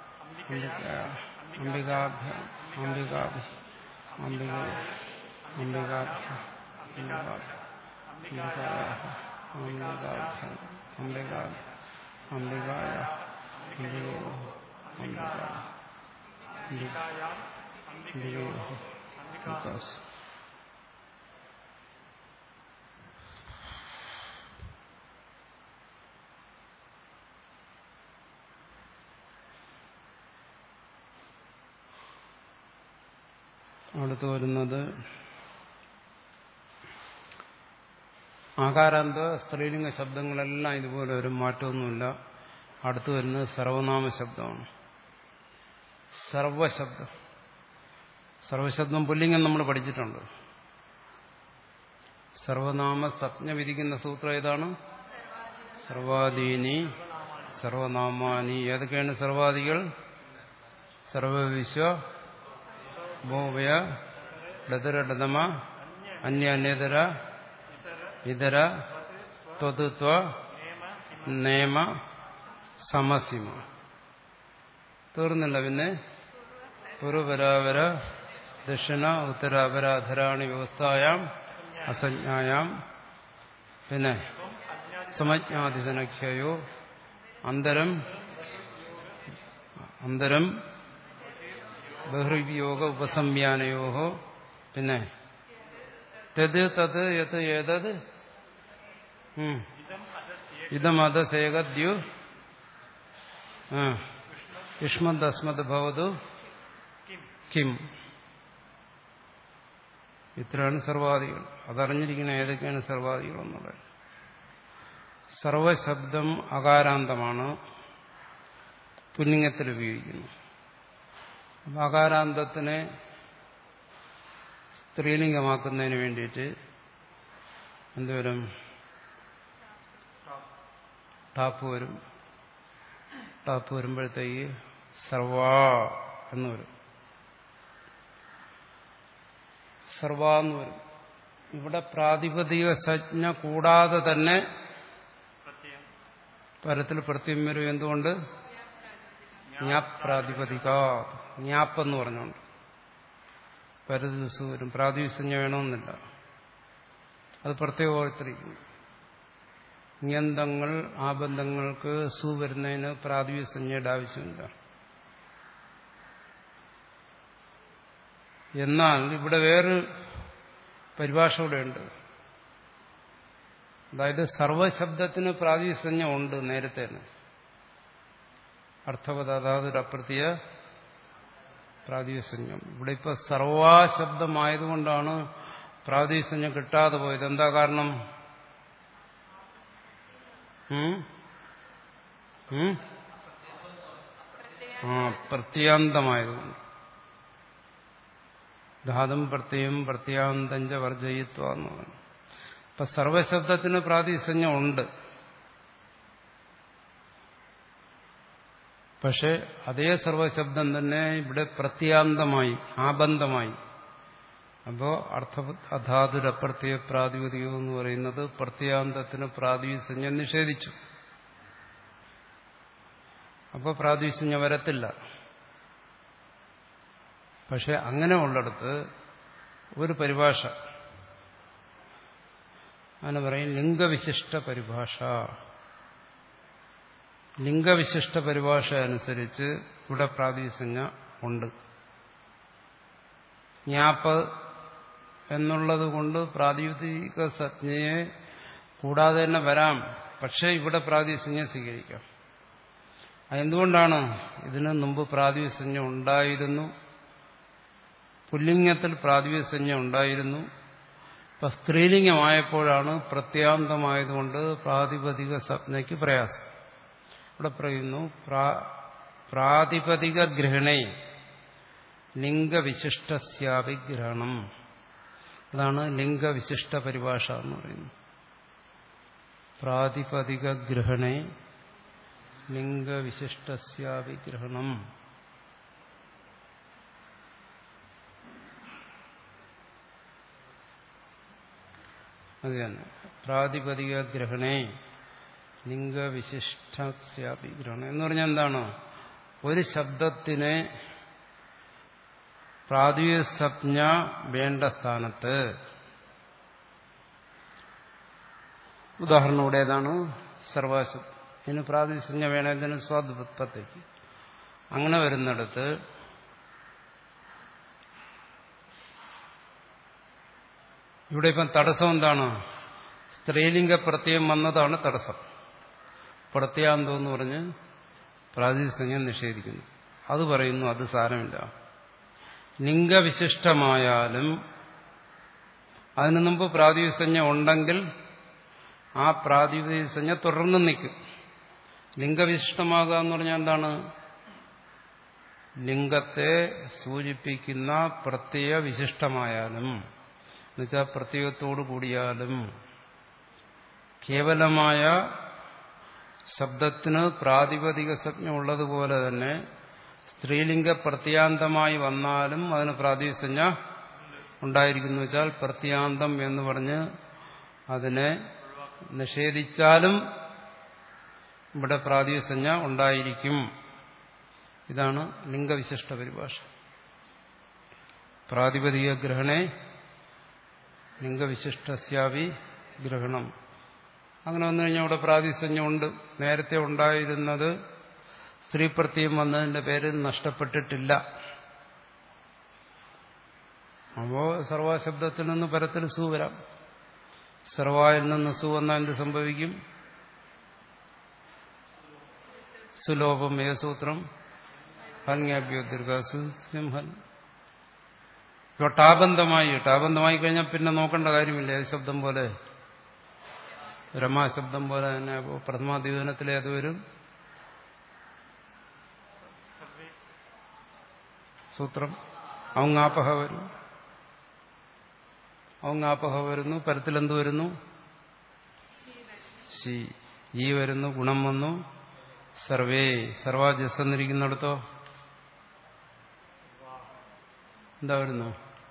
Speaker 1: അംബികാഭ്യ അംബികാഭി അംബികേ അംബികാഭ്യ അംബികാഭ്യ അംബികാഭ്യ അംബികാഭ്യ അംബികായ അംബികോ അംബിക അംബികയോ വികാസ് അടുത്ത് വരുന്നത് ആകാരാന്ത സ്ത്രീലിംഗ ശബ്ദങ്ങളെല്ലാം ഇതുപോലെ ഒരു മാറ്റമൊന്നുമില്ല അടുത്ത് വരുന്നത് സർവനാമ ശബ്ദമാണ് സർവശബ്ദം സർവശബ്ദം പുല്ലിംഗം നമ്മൾ പഠിച്ചിട്ടുണ്ട് സർവനാമ സജ്ഞ വിധിക്കുന്ന സൂത്രം ഏതാണ് സർവാദീനി സർവനാമാനി ഏതൊക്കെയാണ് സർവാദികൾ സർവവിശ്വ ഭോവയ ഡതരഡതമ അന്യ അന്യതര ഇതര ത്വതുത്വ നേമ സമസിമ തീർന്നില്ല പിന്നെ പൂർവപരാപര ദക്ഷിണ ഉത്തരാപരാധരാണി വ്യവസ്ഥായാം അസജ്ഞായാം പിന്നെ സമജ്ഞാതിജനഖ്യയോ അന്തരം അന്തരം ബഹൃവിയോഗ ഉപസംയാനയോ പിന്നെ തത് തത് യത് ഏതത് ഉം. ഇതമതസേകദ്യു യുഷ്മദ് അസ്മദ് ഭവതു കിം ഇത്രയാണ് സർവാദികൾ അതറിഞ്ഞിരിക്കുന്ന ഏതൊക്കെയാണ് സർവാദികൾ എന്നുള്ളത് സർവശബ്ദം അകാരാന്തമാണ് പുല്ലിംഗത്തിൽ ഉപയോഗിക്കുന്നു അപ്പം അകാരാന്തത്തിനെ സ്ത്രീലിംഗമാക്കുന്നതിന് വേണ്ടിയിട്ട് എന്തുവരും ടാപ്പ് വരും ടാപ്പ് വരുമ്പോഴത്തേക്ക് സർവാ എന്ന് വരും സർവ എന്ന് വരും ഇവിടെ പ്രാതിപതിക സജ്ഞ കൂടാതെ തന്നെ
Speaker 2: പ്രത്യയം
Speaker 1: പരത്തിൽ പ്രത്യം വരും എന്തുകൊണ്ട് ജ്ഞാപ്രാതിപതിക ജ്ഞാപ്പെന്ന് പറഞ്ഞുകൊണ്ട് പരദിവസം വരും പ്രാതിസഞ്ജ വേണമെന്നില്ല അത് പ്രത്യേകം ഓർത്തിരിക്കുന്നു ഇങ്ങന്തങ്ങൾ ആബന്ധങ്ങൾക്ക് സു വരുന്നതിന് പ്രാതിസഞ്ജയുടെ ആവശ്യമില്ല എന്നാൽ ഇവിടെ വേറൊരു പരിഭാഷ കൂടെ ഉണ്ട് അതായത് സർവശബ്ദത്തിന് പ്രാതിസഞ്ജ ഉണ്ട് നേരത്തെ തന്നെ അർത്ഥവതാതൊരപ്രത്യ പ്രാതിസഞ്ജം ഇവിടെ ഇപ്പൊ സർവാശബ്ദമായതുകൊണ്ടാണ് പ്രാതിസഞ്ജം കിട്ടാതെ പോയത് എന്താ കാരണം ഉം? ഉം? ആ പ്രത്യാന്തമായതുകൊണ്ട് ധാതും പ്രത്യയം പ്രത്യാന്തഞ്ച വർജയിത്വ എന്ന് പറഞ്ഞു ഇപ്പൊ സർവശബ്ദത്തിന് പ്രാതിസഞ്ജം ഉണ്ട് പക്ഷെ അതേ സർവശബ്ദം തന്നെ ഇവിടെ പ്രത്യാന്തമായി ആബന്ധമായി അപ്പോ അർത്ഥ അധാതുരപ്രത്യ പ്രാതിപതികം എന്ന് പറയുന്നത് പ്രത്യാന്തത്തിന് പ്രാതിസഞ്ജം നിഷേധിച്ചു അപ്പോൾ പ്രാതിസഞ്ജ വരത്തില്ല പക്ഷെ അങ്ങനെ ഉള്ളിടത്ത് ഒരു പരിഭാഷ അങ്ങനെ പറയും ലിംഗവിശിഷ്ട പരിഭാഷ ലിംഗവിശിഷ്ട പരിഭാഷ അനുസരിച്ച് ഇവിടെ പ്രാതിസഞ്ജ ഉണ്ട് ജ്ഞാപ്പ് എന്നുള്ളത് കൊണ്ട് പ്രാതിപതിക സജ്ഞയെ കൂടാതെ തന്നെ വരാം പക്ഷേ ഇവിടെ പ്രാതിസഞ്ജ സ്വീകരിക്കാം അതെന്തുകൊണ്ടാണ് ഇതിന് മുമ്പ് പ്രാതിസഞ്ജ ഉണ്ടായിരുന്നു പുല്ലിംഗത്തിൽ പ്രാതിപസഞ്ജ ഉണ്ടായിരുന്നു ഇപ്പൊ സ്ത്രീലിംഗമായപ്പോഴാണ് പ്രത്യാന്തമായതുകൊണ്ട് പ്രാതിപതിക സംജ്ഞയ്ക്ക് പ്രയാസം ഇവിടെ പറയുന്നു പ്രാതിപതിക ഗ്രഹണേ ലിംഗവിശിഷ്ടസ്യാഭിഗ്രഹണം അതാണ് ലിംഗവിശിഷ്ട പരിഭാഷ എന്ന് പറയുന്നത് പ്രാതിപതിക ഗ്രഹണേ ലിംഗവിശിഷ്ടസ്യാഭിഗ്രഹണം അത് തന്നെ പ്രാതിപതിക ഗ്രഹണേ ലിംഗവിശിഷ്ടാപി ഗ്രഹണം എന്ന് പറഞ്ഞാൽ എന്താണ് ഒരു ശബ്ദത്തിനെ പ്രാതിപ സംജ്ഞ വേണ്ട സ്ഥാനത്ത് ഉദാഹരണം ഇവിടെ ഏതാണ് സർവാശബ്ദം ഇതിന് പ്രാതിസഞ്ജ വേണം ഇതിന് സ്വാദുപത്തിക്ക് അങ്ങനെ വരുന്നിടത്ത് ഇവിടെ ഇപ്പം തടസ്സം എന്താണ് സ്ത്രീലിംഗ പ്രത്യയം വന്നതാണ് തടസ്സം പ്രത്യാന്തം എന്ന് പറഞ്ഞ് പ്രാതിസഞ്ജം നിഷേധിക്കുന്നു അത് പറയുന്നു അത് സാരമില്ല ലിംഗവിശിഷ്ടമായാലും അതിനു മുമ്പ് പ്രാതിസഞ്ജ ഉണ്ടെങ്കിൽ ആ പ്രാതിസഞ്ജ തുടർന്ന് നിൽക്കും ലിംഗവിശിഷ്ടമാകുക എന്ന് പറഞ്ഞാൽ എന്താണ് ലിംഗത്തെ സൂചിപ്പിക്കുന്ന പ്രത്യയ വിശിഷ്ടമായാലും എന്നുവെച്ചാൽ പ്രത്യയത്തോടു കൂടിയാലും കേവലമായ ശബ്ദത്തിന് പ്രാതിപതിക സംജ്ഞ ഉള്ളതുപോലെ തന്നെ സ്ത്രീലിംഗ പ്രത്യാന്തമായി വന്നാലും അതിന് പ്രാതിസഞ്ജ ഉണ്ടായിരിക്കുന്നു വെച്ചാൽ പ്രത്യാന്തം എന്ന് പറഞ്ഞ് അതിനെ നിഷേധിച്ചാലും ഇവിടെ പ്രാതിസഞ്ജ ഉണ്ടായിരിക്കും ഇതാണ് ലിംഗവിശിഷ്ട പരിഭാഷ പ്രാതിപതിക ഗ്രഹണേ ലിംഗവിശിഷ്ടസ്യാവി ഗ്രഹണം അങ്ങനെ വന്നു കഴിഞ്ഞാൽ അവിടെ പ്രാതിസഞ്ജം ഉണ്ട് നേരത്തെ ഉണ്ടായിരുന്നത് സ്ത്രീപ്രത്യം വന്നതിന്റെ പേരിൽ നഷ്ടപ്പെട്ടിട്ടില്ല അപ്പോ സർവാശബ്ദത്തിൽ നിന്ന് പരത്തിൽ സു വരാം സർവായിൽ നിന്ന് സു വന്നാൽ എന്ത് സംഭവിക്കും സുലോഭം ഏസൂത്രം ഹന്യാഭ്യോ ദീർഘാസു സിംഹൻ ഇപ്പൊ ടാബന്ധമായി ടാബന്ധമായി കഴിഞ്ഞാൽ പിന്നെ നോക്കേണ്ട കാര്യമില്ല ഏത് ശബ്ദം പോലെ രമാശബ്ദം പോലെ തന്നെ അപ്പോൾ പ്രഥമാദ്വീപനത്തിലെ അത് വരും സൂത്രം ഔങ്ങാപഹ വരും ഔങ്ങാപഹ വരുന്നു പരത്തിലെന്ത് വരുന്നു ശി ഈ വരുന്നു ഗുണം വന്നു സർവേ സർവാജസ് എന്നിരിക്കുന്നിടത്തോ എന്താ വരുന്നു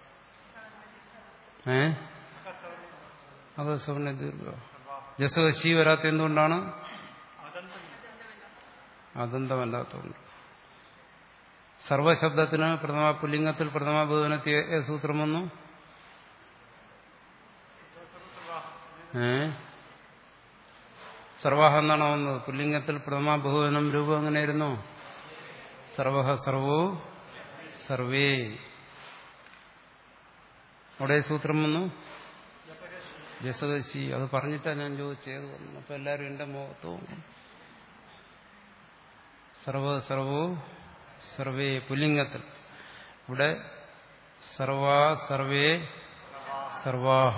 Speaker 1: ഏ അകസവർണ ദീർഘ ജസ് ശി വരാത്ത എന്തുകൊണ്ടാണ് അതന്തമല്ലാത്തതുകൊണ്ട് സർവശബ്ദത്തിന് പ്രഥമ പുല്ലിംഗത്തിൽ പ്രഥമ ബഹുവനത്തിൽ സൂത്രം വന്നു ഏ സർവാഹ എന്നാണോ വന്നത് പുല്ലിംഗത്തിൽ പ്രഥമ ബഹുവനം രൂപം എങ്ങനെയായിരുന്നു സർവഹ സർവോ സർവേ അവിടെ സൂത്രം വന്നു ജസകശി അത് പറഞ്ഞിട്ടാണ് ഞാൻ ചോദിച്ചത് വന്നു അപ്പൊ എല്ലാവരും എന്റെ മുഖത്തും സർവ സർവോ സർവേ പുല്ലിംഗത്തിൽ ഇവിടെ സർവാ സർവേ സർവാഹ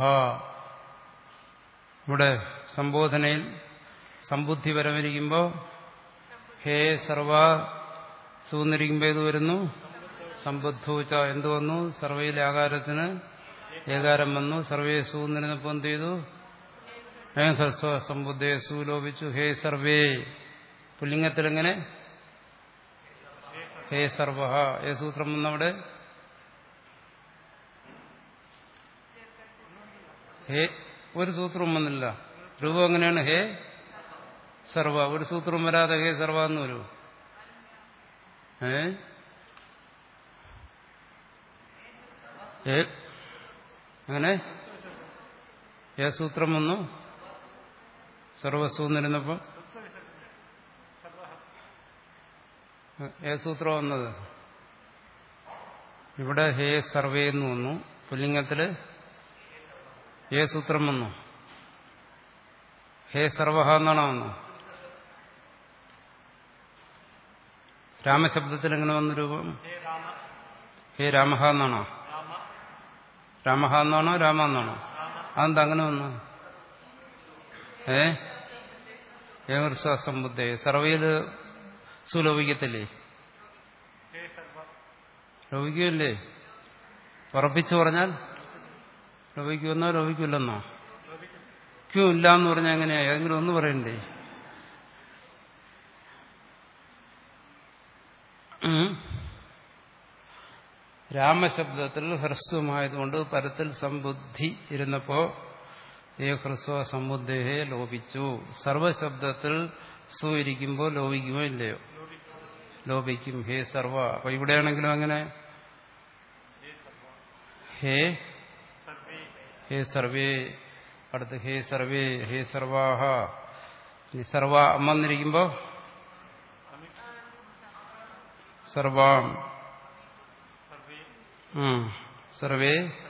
Speaker 1: ഇവിടെ സംബോധനയിൽ സമ്പുദ്ധി പരമിരിക്കുമ്പോ ഹേ സർവ സൂന്നിരിക്കുമ്പോ ഇത് വരുന്നു സമ്പുദ്ധൂച്ച എന്ത് വന്നു സർവയിലെ ആകാരത്തിന് ഏകാരം വന്നു സർവേ സൂന്നിരുന്നപ്പോ എന്ത് ചെയ്തു ഹേ ഹ്രസ്വ സമ്പുദ്ധേ സൂലോപിച്ചു ഹേ സർവേ പുല്ലിംഗത്തിൽ എങ്ങനെ ഹേ സർവ ഏ സൂത്രം വന്നവിടെ ഹേ ഒരു സൂത്രവും വന്നില്ല രൂപം എങ്ങനെയാണ് ഹേ സർവ ഒരു സൂത്രം വരാതെ ഹേ സർവ എന്ന് വരൂ ഏ ഏ അങ്ങനെ ഏ സൂത്രം വന്നു സർവസ്വന്നിരുന്നപ്പോ ഏ സൂത്രം വന്നത് ഇവിടെ ഹേ സർവേ എന്ന് വന്നു പുല്ലിംഗത്തില് ഏ സൂത്രം വന്നു ഹേ സർവഹ എന്നാണോ വന്നു രാമശബ്ദത്തിൽ എങ്ങനെ വന്നു രൂപം ഹേ രാമഹ എന്നാണോ രാമഹ എന്നാണോ രാമ എന്നാണോ അതെന്താ അങ്ങനെ വന്നു ഏ ഏകർശ്വാസം ബുദ്ധേ സർവയില് സുലോപിക്കത്തില്ലേ ലോപിക്കുമല്ലേ ഉറപ്പിച്ചു പറഞ്ഞാൽ ലോപിക്കുമെന്നോ ലോപിക്കില്ലെന്നോ ക്യൂ ഇല്ല എന്ന് പറഞ്ഞാൽ എങ്ങനെയാ ഏതെങ്കിലും ഒന്ന് പറയണ്ടേ രാമശബ്ദത്തിൽ ഹ്രസ്വമായതുകൊണ്ട് പരത്തിൽ സമ്പുദ്ധി ഇരുന്നപ്പോ ഏ ഹ്രസ്വ സമ്പുദ്ധയെ ലോപിച്ചു സർവശബ്ദത്തിൽ സു ഇരിക്കുമ്പോൾ ലോപിക്കുമോ ഇല്ലയോ ലോപിക്കും ഹേ സർവ അപ്പൊ ഇവിടെയാണെങ്കിലും അങ്ങനെ ഹേ ഹേ സർവേ അടുത്ത് ഹേ സർവേ ഹേ സർവാഹ ഇനി സർവ അമ്മന്നിരിക്കുമ്പോ സർവാം സർവേ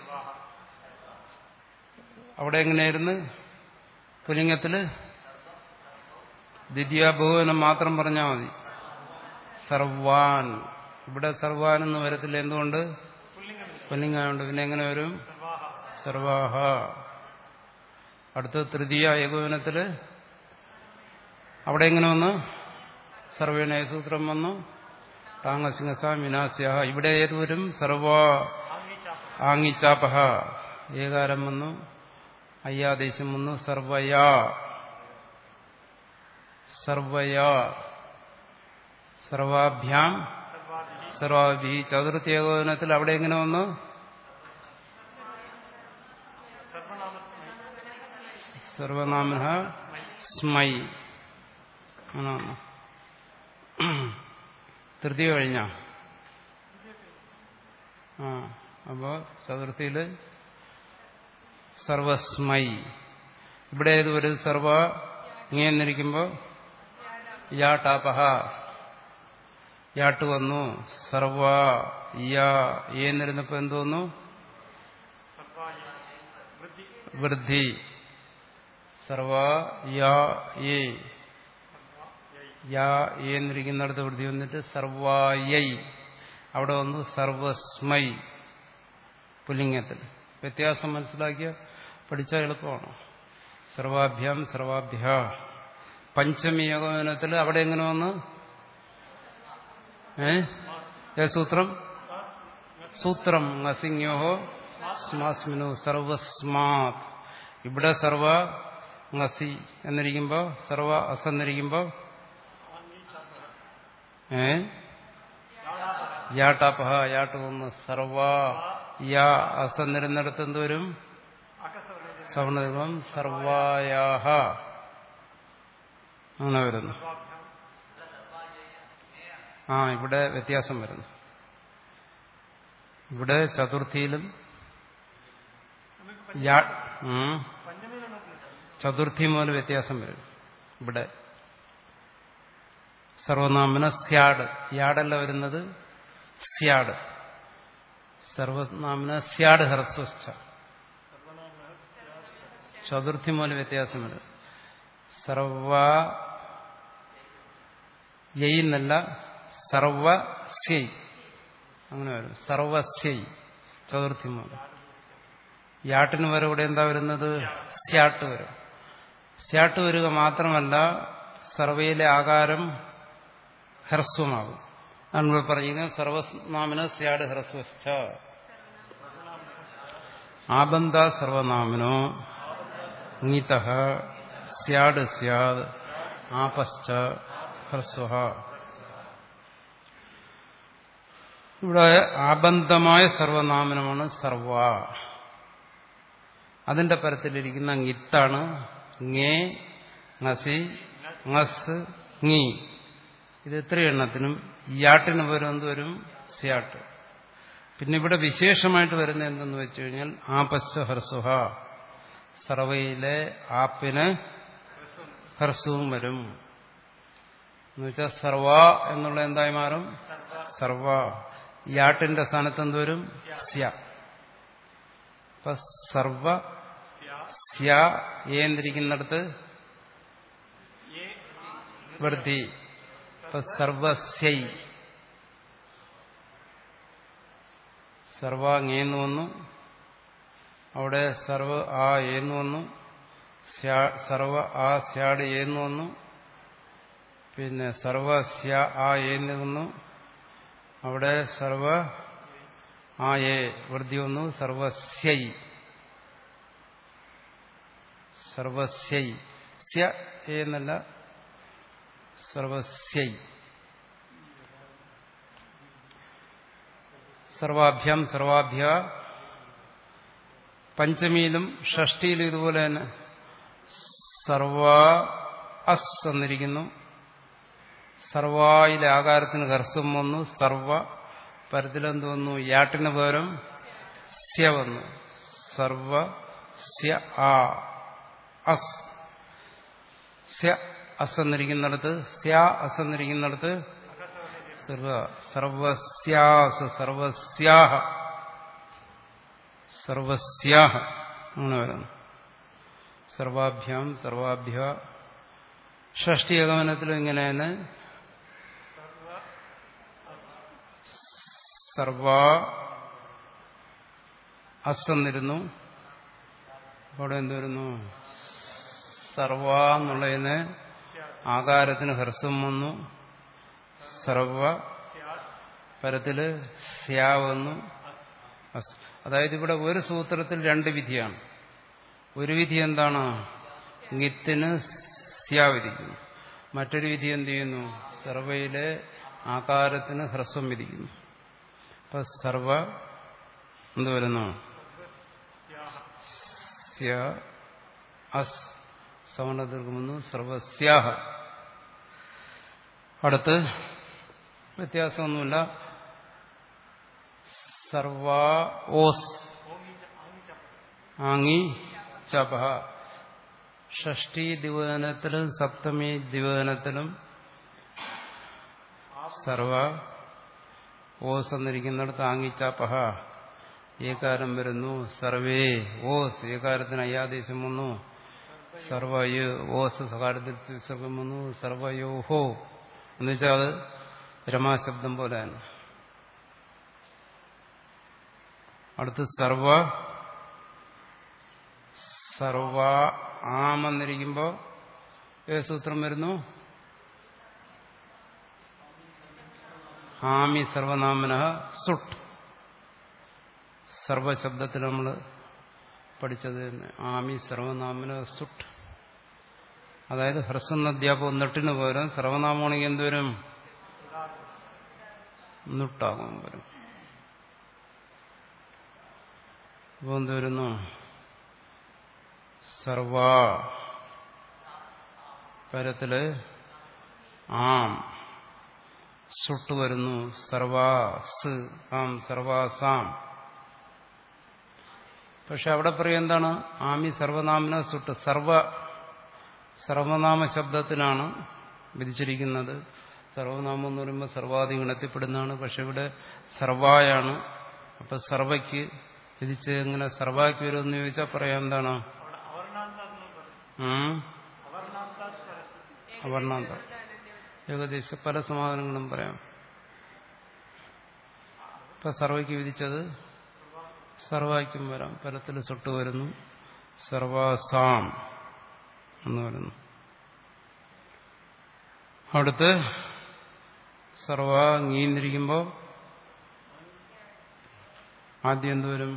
Speaker 1: അവിടെ എങ്ങനെയായിരുന്നു പുലിംഗത്തില് ദ്വിതീയ ബഹുവനം മാത്രം പറഞ്ഞാൽ മതി സർവാൻ ഇവിടെ സർവാൻ എന്ന് വരത്തില്ല എന്തുകൊണ്ട് പുല്ലിംഗമുണ്ട് പിന്നെ എങ്ങനെ വരും സർവാഹ അടുത്ത തൃതീയ ഏകോപനത്തില് അവിടെ എങ്ങനെ വന്നു സർവേണ സൂത്രം വന്നു ടാങ്ങസിംഹസ വിനാസ്യ ഇവിടെ ഏത് വരും സർവ ആങ്ങിച്ചാപഹ ഏകാരം വന്നു അയ്യാദേശം വന്നു സർവയാ സർവയാ സർവാഭ്യാം സർവാഭി ചതുർത്ഥി ഏകോപനത്തിൽ അവിടെ എങ്ങനെ വന്നു സർവനാമ സ്മൈ ആണോ തൃതീയ കഴിഞ്ഞ ആ അപ്പോ ചതുർത്ഥിയില് സർവസ്മൈ ഇവിടെ ഏത് വരും സർവ ഇങ്ങനെന്നിരിക്കുമ്പോ യാട്ടാപഹ യാട്ട് വന്നു സർവ യാ എന്നിരുന്നപ്പോ എന്തോന്നു
Speaker 2: സർവായി വൃദ്ധി
Speaker 1: വൃദ്ധി സർവ യാ ഏ
Speaker 2: സർവായി
Speaker 1: യാ എന്നിരിക്കുന്നിടത്ത് വൃദ്ധി വന്നിട്ട് സർവായൈ അവിടെ വന്നു സർവസ്മൈ പുല്ലിംഗത്തിൽ വ്യത്യാസം മനസ്സിലാക്കിയ പഠിച്ചാൽ എളുപ്പമാണ് സർവാഭ്യാം സർവാഭ്യ പഞ്ചമി ഏകോപനത്തിൽ അവിടെ എങ്ങനെ വന്ന് ഏ ഏ സൂത്രം സൂത്രം ngസിങ്യോഹോ സ്മാസ്മിനു സർവസ്മാത് ഇവിടെ സർവ ngസി എന്നിരിക്കുമ്പോ സർവ അസ് എന്നിരിക്കുമ്പോ ഏ യാട്ടാപഹ യാട്ട് വന്ന് സർവ യാ അസ് എന്നിരുന്നിടത്ത് എന്തുവരും
Speaker 2: അകസവനെ
Speaker 1: സവർണകം സർവായാഹ അങ്ങനെ വരുന്നു ആ ഇവിടെ വ്യത്യാസം വരുന്നു ഇവിടെ ചതുർത്ഥിയിലും യാ ഉം. ചതുർത്ഥി മുതൽ വ്യത്യാസം വരും ഇവിടെ സർവനാമന സ്യാട് യാടല്ല വരുന്നത് സ്യാട് സർവനാമന സ്യാട് ഹ്രസ്വസ്ഥ ചതുർത്ഥി മുതൽ വ്യത്യാസം വരും സർവ യൈന്നല്ല സർവസ്യൈ അങ്ങനെ വരും സർവസ്യൈ ചതുർത്ഥി മുതൽ യാട്ടിന് വരെ ഇവിടെ എന്താ വരുന്നത് സ്യാട്ട് വരും സ്യാട്ട് വരിക മാത്രമല്ല സർവയിലെ ആകാരം ഹ്രസ്വമാകും അതാണ് ഇവിടെ പറയുന്നത് സർവനാമിന സ്യാട് ഹ്രസ്വസ്ഥ ആബന്ധ സർവനാമിനോ ങ്ങിത സ്യാട് സ്യാദ് ആപശ്ച ഹ്രസ്വ ഇവിടെ ആബന്ധമായ സർവനാമനമാണ് സർവ അതിന്റെ പരത്തിലിരിക്കുന്നങ്ങിത്താണ് ngേ ngസി ngസ് ngി ഇത് ഇത്ര എണ്ണത്തിനും യാട്ടിന് പകരം എന്ത് വരും സ്യാട്ട് പിന്നെ ഇവിടെ വിശേഷമായിട്ട് വരുന്ന എന്തെന്ന് വെച്ച് കഴിഞ്ഞാൽ ആപശ്ച ഹ്രസ്വഹ സർവയിലെ ആപ്പിന് ഹ്രസ്വവും വരും എന്നുവെച്ചാൽ സർവ എന്നുള്ള എന്തായി മാറും സർവ യാട്ടിന്റെ സ്ഥാനത്ത് എന്തുവരും സ്യ അപ്പൊ സർവ സ്യ എന്നിരിക്കുന്നിടത്ത് വൃത്തി ഇപ്പൊ സർവസ്യൈ സർവാങ്ങേന്ന് വന്നു അവിടെ സർവ ആ ഏന്ന് വന്നു സ്യാ- സർവ ആ സ്യാട് ഏന്ന് വന്നു പിന്നെ സർവ സ്യ ആ ഏന്ന് വന്നു അവിടെ സർവ ആ ഏ വൃദ്ധി വന്നു സർവസ്യൈ സർവസ്യൈ സ്യ എന്നല്ല സർവസ്യൈ സർവാഭ്യാം സർവാഭ്യ പഞ്ചമിയിലും ഷഷ്ടിയിലും ഇതുപോലെ തന്നെ സർവ അസ് എന്നിരിക്കുന്നു സർവായിലെ ആകാരത്തിന് ഹർസം വന്നു സർവ പരത്തിലെന്ത് വന്നു യാട്ടിന് പകരം സ്യ വന്നു സർവ സ്യ ആ അസ് സ്യ അസ് എന്നിരിക്കുന്നിടത്ത് സ്യ അസ് എന്നിരിക്കുന്നിടത്ത് സർവ സർവസ്യാസ് സർവസ്യാഹ സർവസ്യാഹ അങ്ങനെ വരുന്നു സർവാഭ്യാം സർവാഭ്യ ഷഷ്ടി ഏകമനത്തിലും ഇങ്ങനെ തന്നെ സർവ അസ് എന്നിരുന്നു അവിടെ എന്ത് വരുന്നു സർവ എന്നുള്ളതിന് ആകാരത്തിന് ഹ്രസ്വം വന്നു സർവ പരത്തില് സ്യാ വന്നു അസ്. അതായത് ഇവിടെ ഒരു സൂത്രത്തിൽ രണ്ട് വിധിയാണ് ഒരു വിധി എന്താണ് ഗിത്തിന് സ്യാ വിധിക്കുന്നു മറ്റൊരു വിധി എന്ത് ചെയ്യുന്നു സർവയിലെ ആകാരത്തിന് ഹ്രസ്വം വിധിക്കുന്നു അപ്പൊ സർവ എന്ത് വരുന്നു സ്യ അസ് സവർണ ദീർഘമെന്നു സർവസ്യാഹ അടുത്ത് വ്യത്യാസമൊന്നുമില്ല സർവാ ഓസ് ആങ്ങി ചപഹ ഷഷ്ടി ദിവനത്തിലും സപ്തമി ദിവനത്തിലും സർവ ഓസ് എന്നിരിക്കുന്നിടത്ത് ആങ്ങിച്ചാപ്പഹ ഏകാരം വരുന്നു സർവേ ഓസ് ഏകാരത്തിന് അയ്യാദേശം വന്നു സർവയോ ഓസ് സകാരത്തിൽ തിസ്സകം വന്നു സർവയോഹോ എന്ന് വെച്ചാൽ അത് രമാശബ്ദം പോലെയാണ് അടുത്ത് സർവ സർവ ആമെന്നിരിക്കുമ്പോൾ ഏത് സൂത്രം വരുന്നു ആമി സർവനാമന സുട്ട് സർവശബ്ദത്തിൽ നമ്മൾ പഠിച്ചത് തന്നെ ആമി സർവനാമന സുട്ട് അതായത് ഹ്രസ്വം അധ്യാപകം നെട്ടിന് പകരം സർവനാമമാണെങ്കിൽ എന്തുവരും നുട്ടാകും വരും അപ്പോൾ എന്ത് വരുന്നു സർവ പരത്തില് ആം സുട്ട് വരുന്നു സർവാസ് ആം സർവാസാം പക്ഷെ അവിടെ പറയും എന്താണ് ആമി സർവനാമന സുട്ട് സർവ സർവനാമ ശബ്ദത്തിനാണ് വിധിച്ചിരിക്കുന്നത് സർവനാമം എന്ന് പറയുമ്പോൾ സർവാധി ഗണത്തിൽപ്പെടുന്നതാണ് പക്ഷെ ഇവിടെ സർവായാണ് അപ്പൊ സർവയ്ക്ക് വിധിച്ച് എങ്ങനെ സർവാക്ക് വരുമെന്ന് ചോദിച്ചാൽ പറയാം എന്താണ്
Speaker 2: അവിടെ അവർണാന്താന്ന് പറയും
Speaker 1: ഉം?
Speaker 2: അവർണാന്താന്ന് പറയും
Speaker 1: അവർണാന്ത ഏകദേശം പല സമാധാനങ്ങളും പറയാം ഇപ്പൊ സർവയ്ക്ക് വിധിച്ചത് സർവായ്ക്കും വരാം പരത്തിൽ സൊട്ട് വരുന്നു സർവാസാം എന്ന് വരുന്നു അടുത്ത് സർവ നീന്നിരിക്കുമ്പോൾ ആദ്യം എന്തുവരും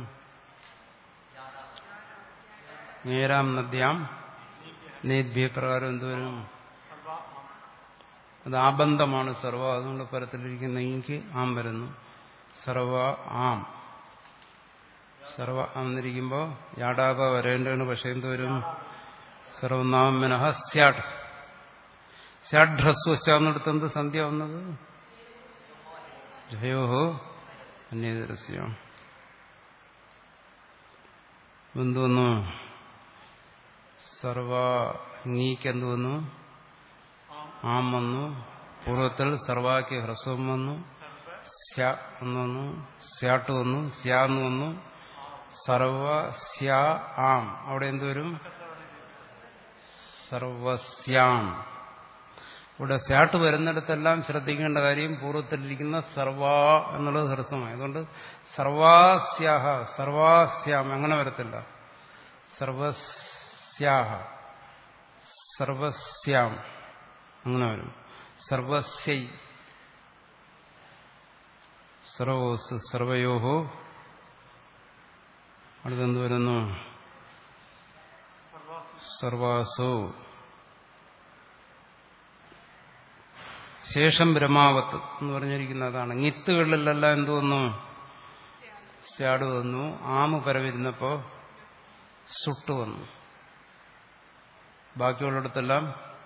Speaker 1: നേരാം നദ്യാം നേദ്യ പ്രകാരം എന്തുവരും അത് ആബന്ധമാണ് സർവ അതുകൊണ്ട് പരത്തിലിരിക്കുന്ന എനിക്ക് ആം വരുന്നു സർവ ആം സർവ ആന്നിരിക്കുമ്പോൾ യാടാപ വരേണ്ടതാണ് പക്ഷെ എന്തുവരും സർവനാമനഃ സ്യാഡ് സ്യാഡ് ഹ്രസ്വശാന്നിടത്ത് എന്ത് സന്ധ്യ വന്നത് ജയോഹോ അന്യദരസ്യം എന്തു വന്നു സർവ നീക്ക് എന്ത് വന്നു ആം വന്നു പൂർവ്വത്തിൽ സർവാക്ക് ഹ്രസ്വം വന്നു സ്യ എന്ന് വന്നു സ്യാട്ട് വന്നു സ്യാന്ന് വന്നു സർവ സ്യാ ആം അവിടെ എന്ത് വരും സർവസ്യാം ഇവിടെ സ്യാട്ട് വരുന്നിടത്തെല്ലാം ശ്രദ്ധിക്കേണ്ട കാര്യം പൂർവ്വത്തിലിരിക്കുന്ന സർവ എന്നുള്ളത് ഹ്രസ്വമായി അതുകൊണ്ട് സർവാസ്യാഹ സർവാസ്യാം അങ്ങനെ വരത്തില്ല സർവസ്യാഹ സർവസ്യാം അങ്ങനെ വരും സർവസ്യൈ സർവോസ് സർവയോഹോ അടുത്തെന്ത് വരുന്നു സർവാസോ ശേഷം ബ്രഹ്മാവത്ത് എന്ന് പറഞ്ഞിരിക്കുന്നതാണ്ങ്ങിത്തുകളിലെല്ലാം എന്തു വന്നു സ്യാട് വന്നു ആമ് പരവിരുന്നപ്പോ സുട്ട് വന്നു ബാക്കിയുള്ളിടത്തെല്ലാം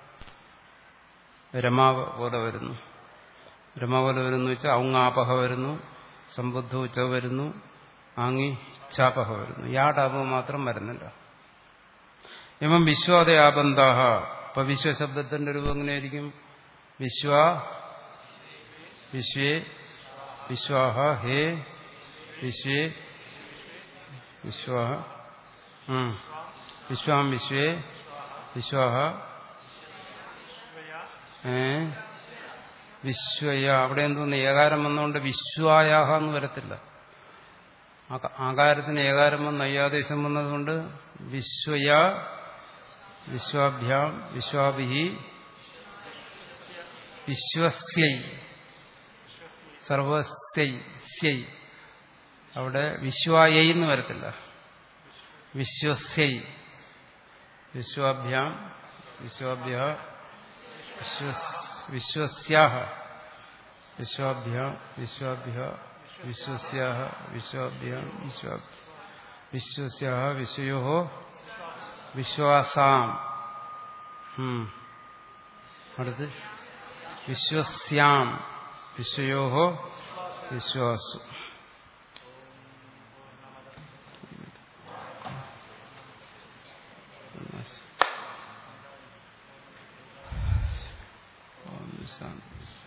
Speaker 1: രമാവ് പോലെ വരുന്നു രമാവ് പോലെ വരുന്നു വെച്ചാൽ ഔങ്ങാപഹ വരുന്നു സമ്പുദ്ധ ഉച്ച വരുന്നു ആങ്ങി ചാപഹ വരുന്നു യാടാപഹ മാത്രം വരുന്നില്ല എവം വിശ്വാദയാബന്ധാഹ ഇപ്പൊ വിശ്വശബ്ദത്തിന്റെ രൂപം എങ്ങനെയായിരിക്കും വിശ്വ വിശ്വേ വിശ്വാഹ ഹേ വിശ്വേ വിശ്വാഹ ഉം. വിശ്വാം വിശ്വേ വിശ്വാഹ ഏ വിശ്വയ അവിടെ എന്തോന്ന് ഏകാരം വന്നുകൊണ്ട് വിശ്വായാഹ എന്ന് വരത്തില്ല ആ- ആകാരത്തിന് ഏകാരം വന്ന് അയ്യാദേശം വന്നതുകൊണ്ട് വിശ്വയ വിശ്വാഭ്യാം വിശ്വാഭിഹി വിശ്വസ്യൈ സർവസ്യൈ സ്യൈ അവിടെ വിശ്വായൈ എന്ന് വരത്തില്ല വിശ്വസ്യൈ വിശ്വാഭ്യാം വിശ്വാഭ്യ വിശ്വസ് വിശ്വസ്യാഹ വിശ്വാഭ്യാം വിശ്വാഭ്യ വിശ്വസ്യാഹ വിശ്വാഭ്യാം വിശ്വാ വിശ്വസ്യാഹ വിശ്വയോ വിശ്വാസാം ഉം. അടുത്ത് വിശ്വസ്യാം വിശ്വയോഹോ വിശ്വാസു ഓം ശാന്തി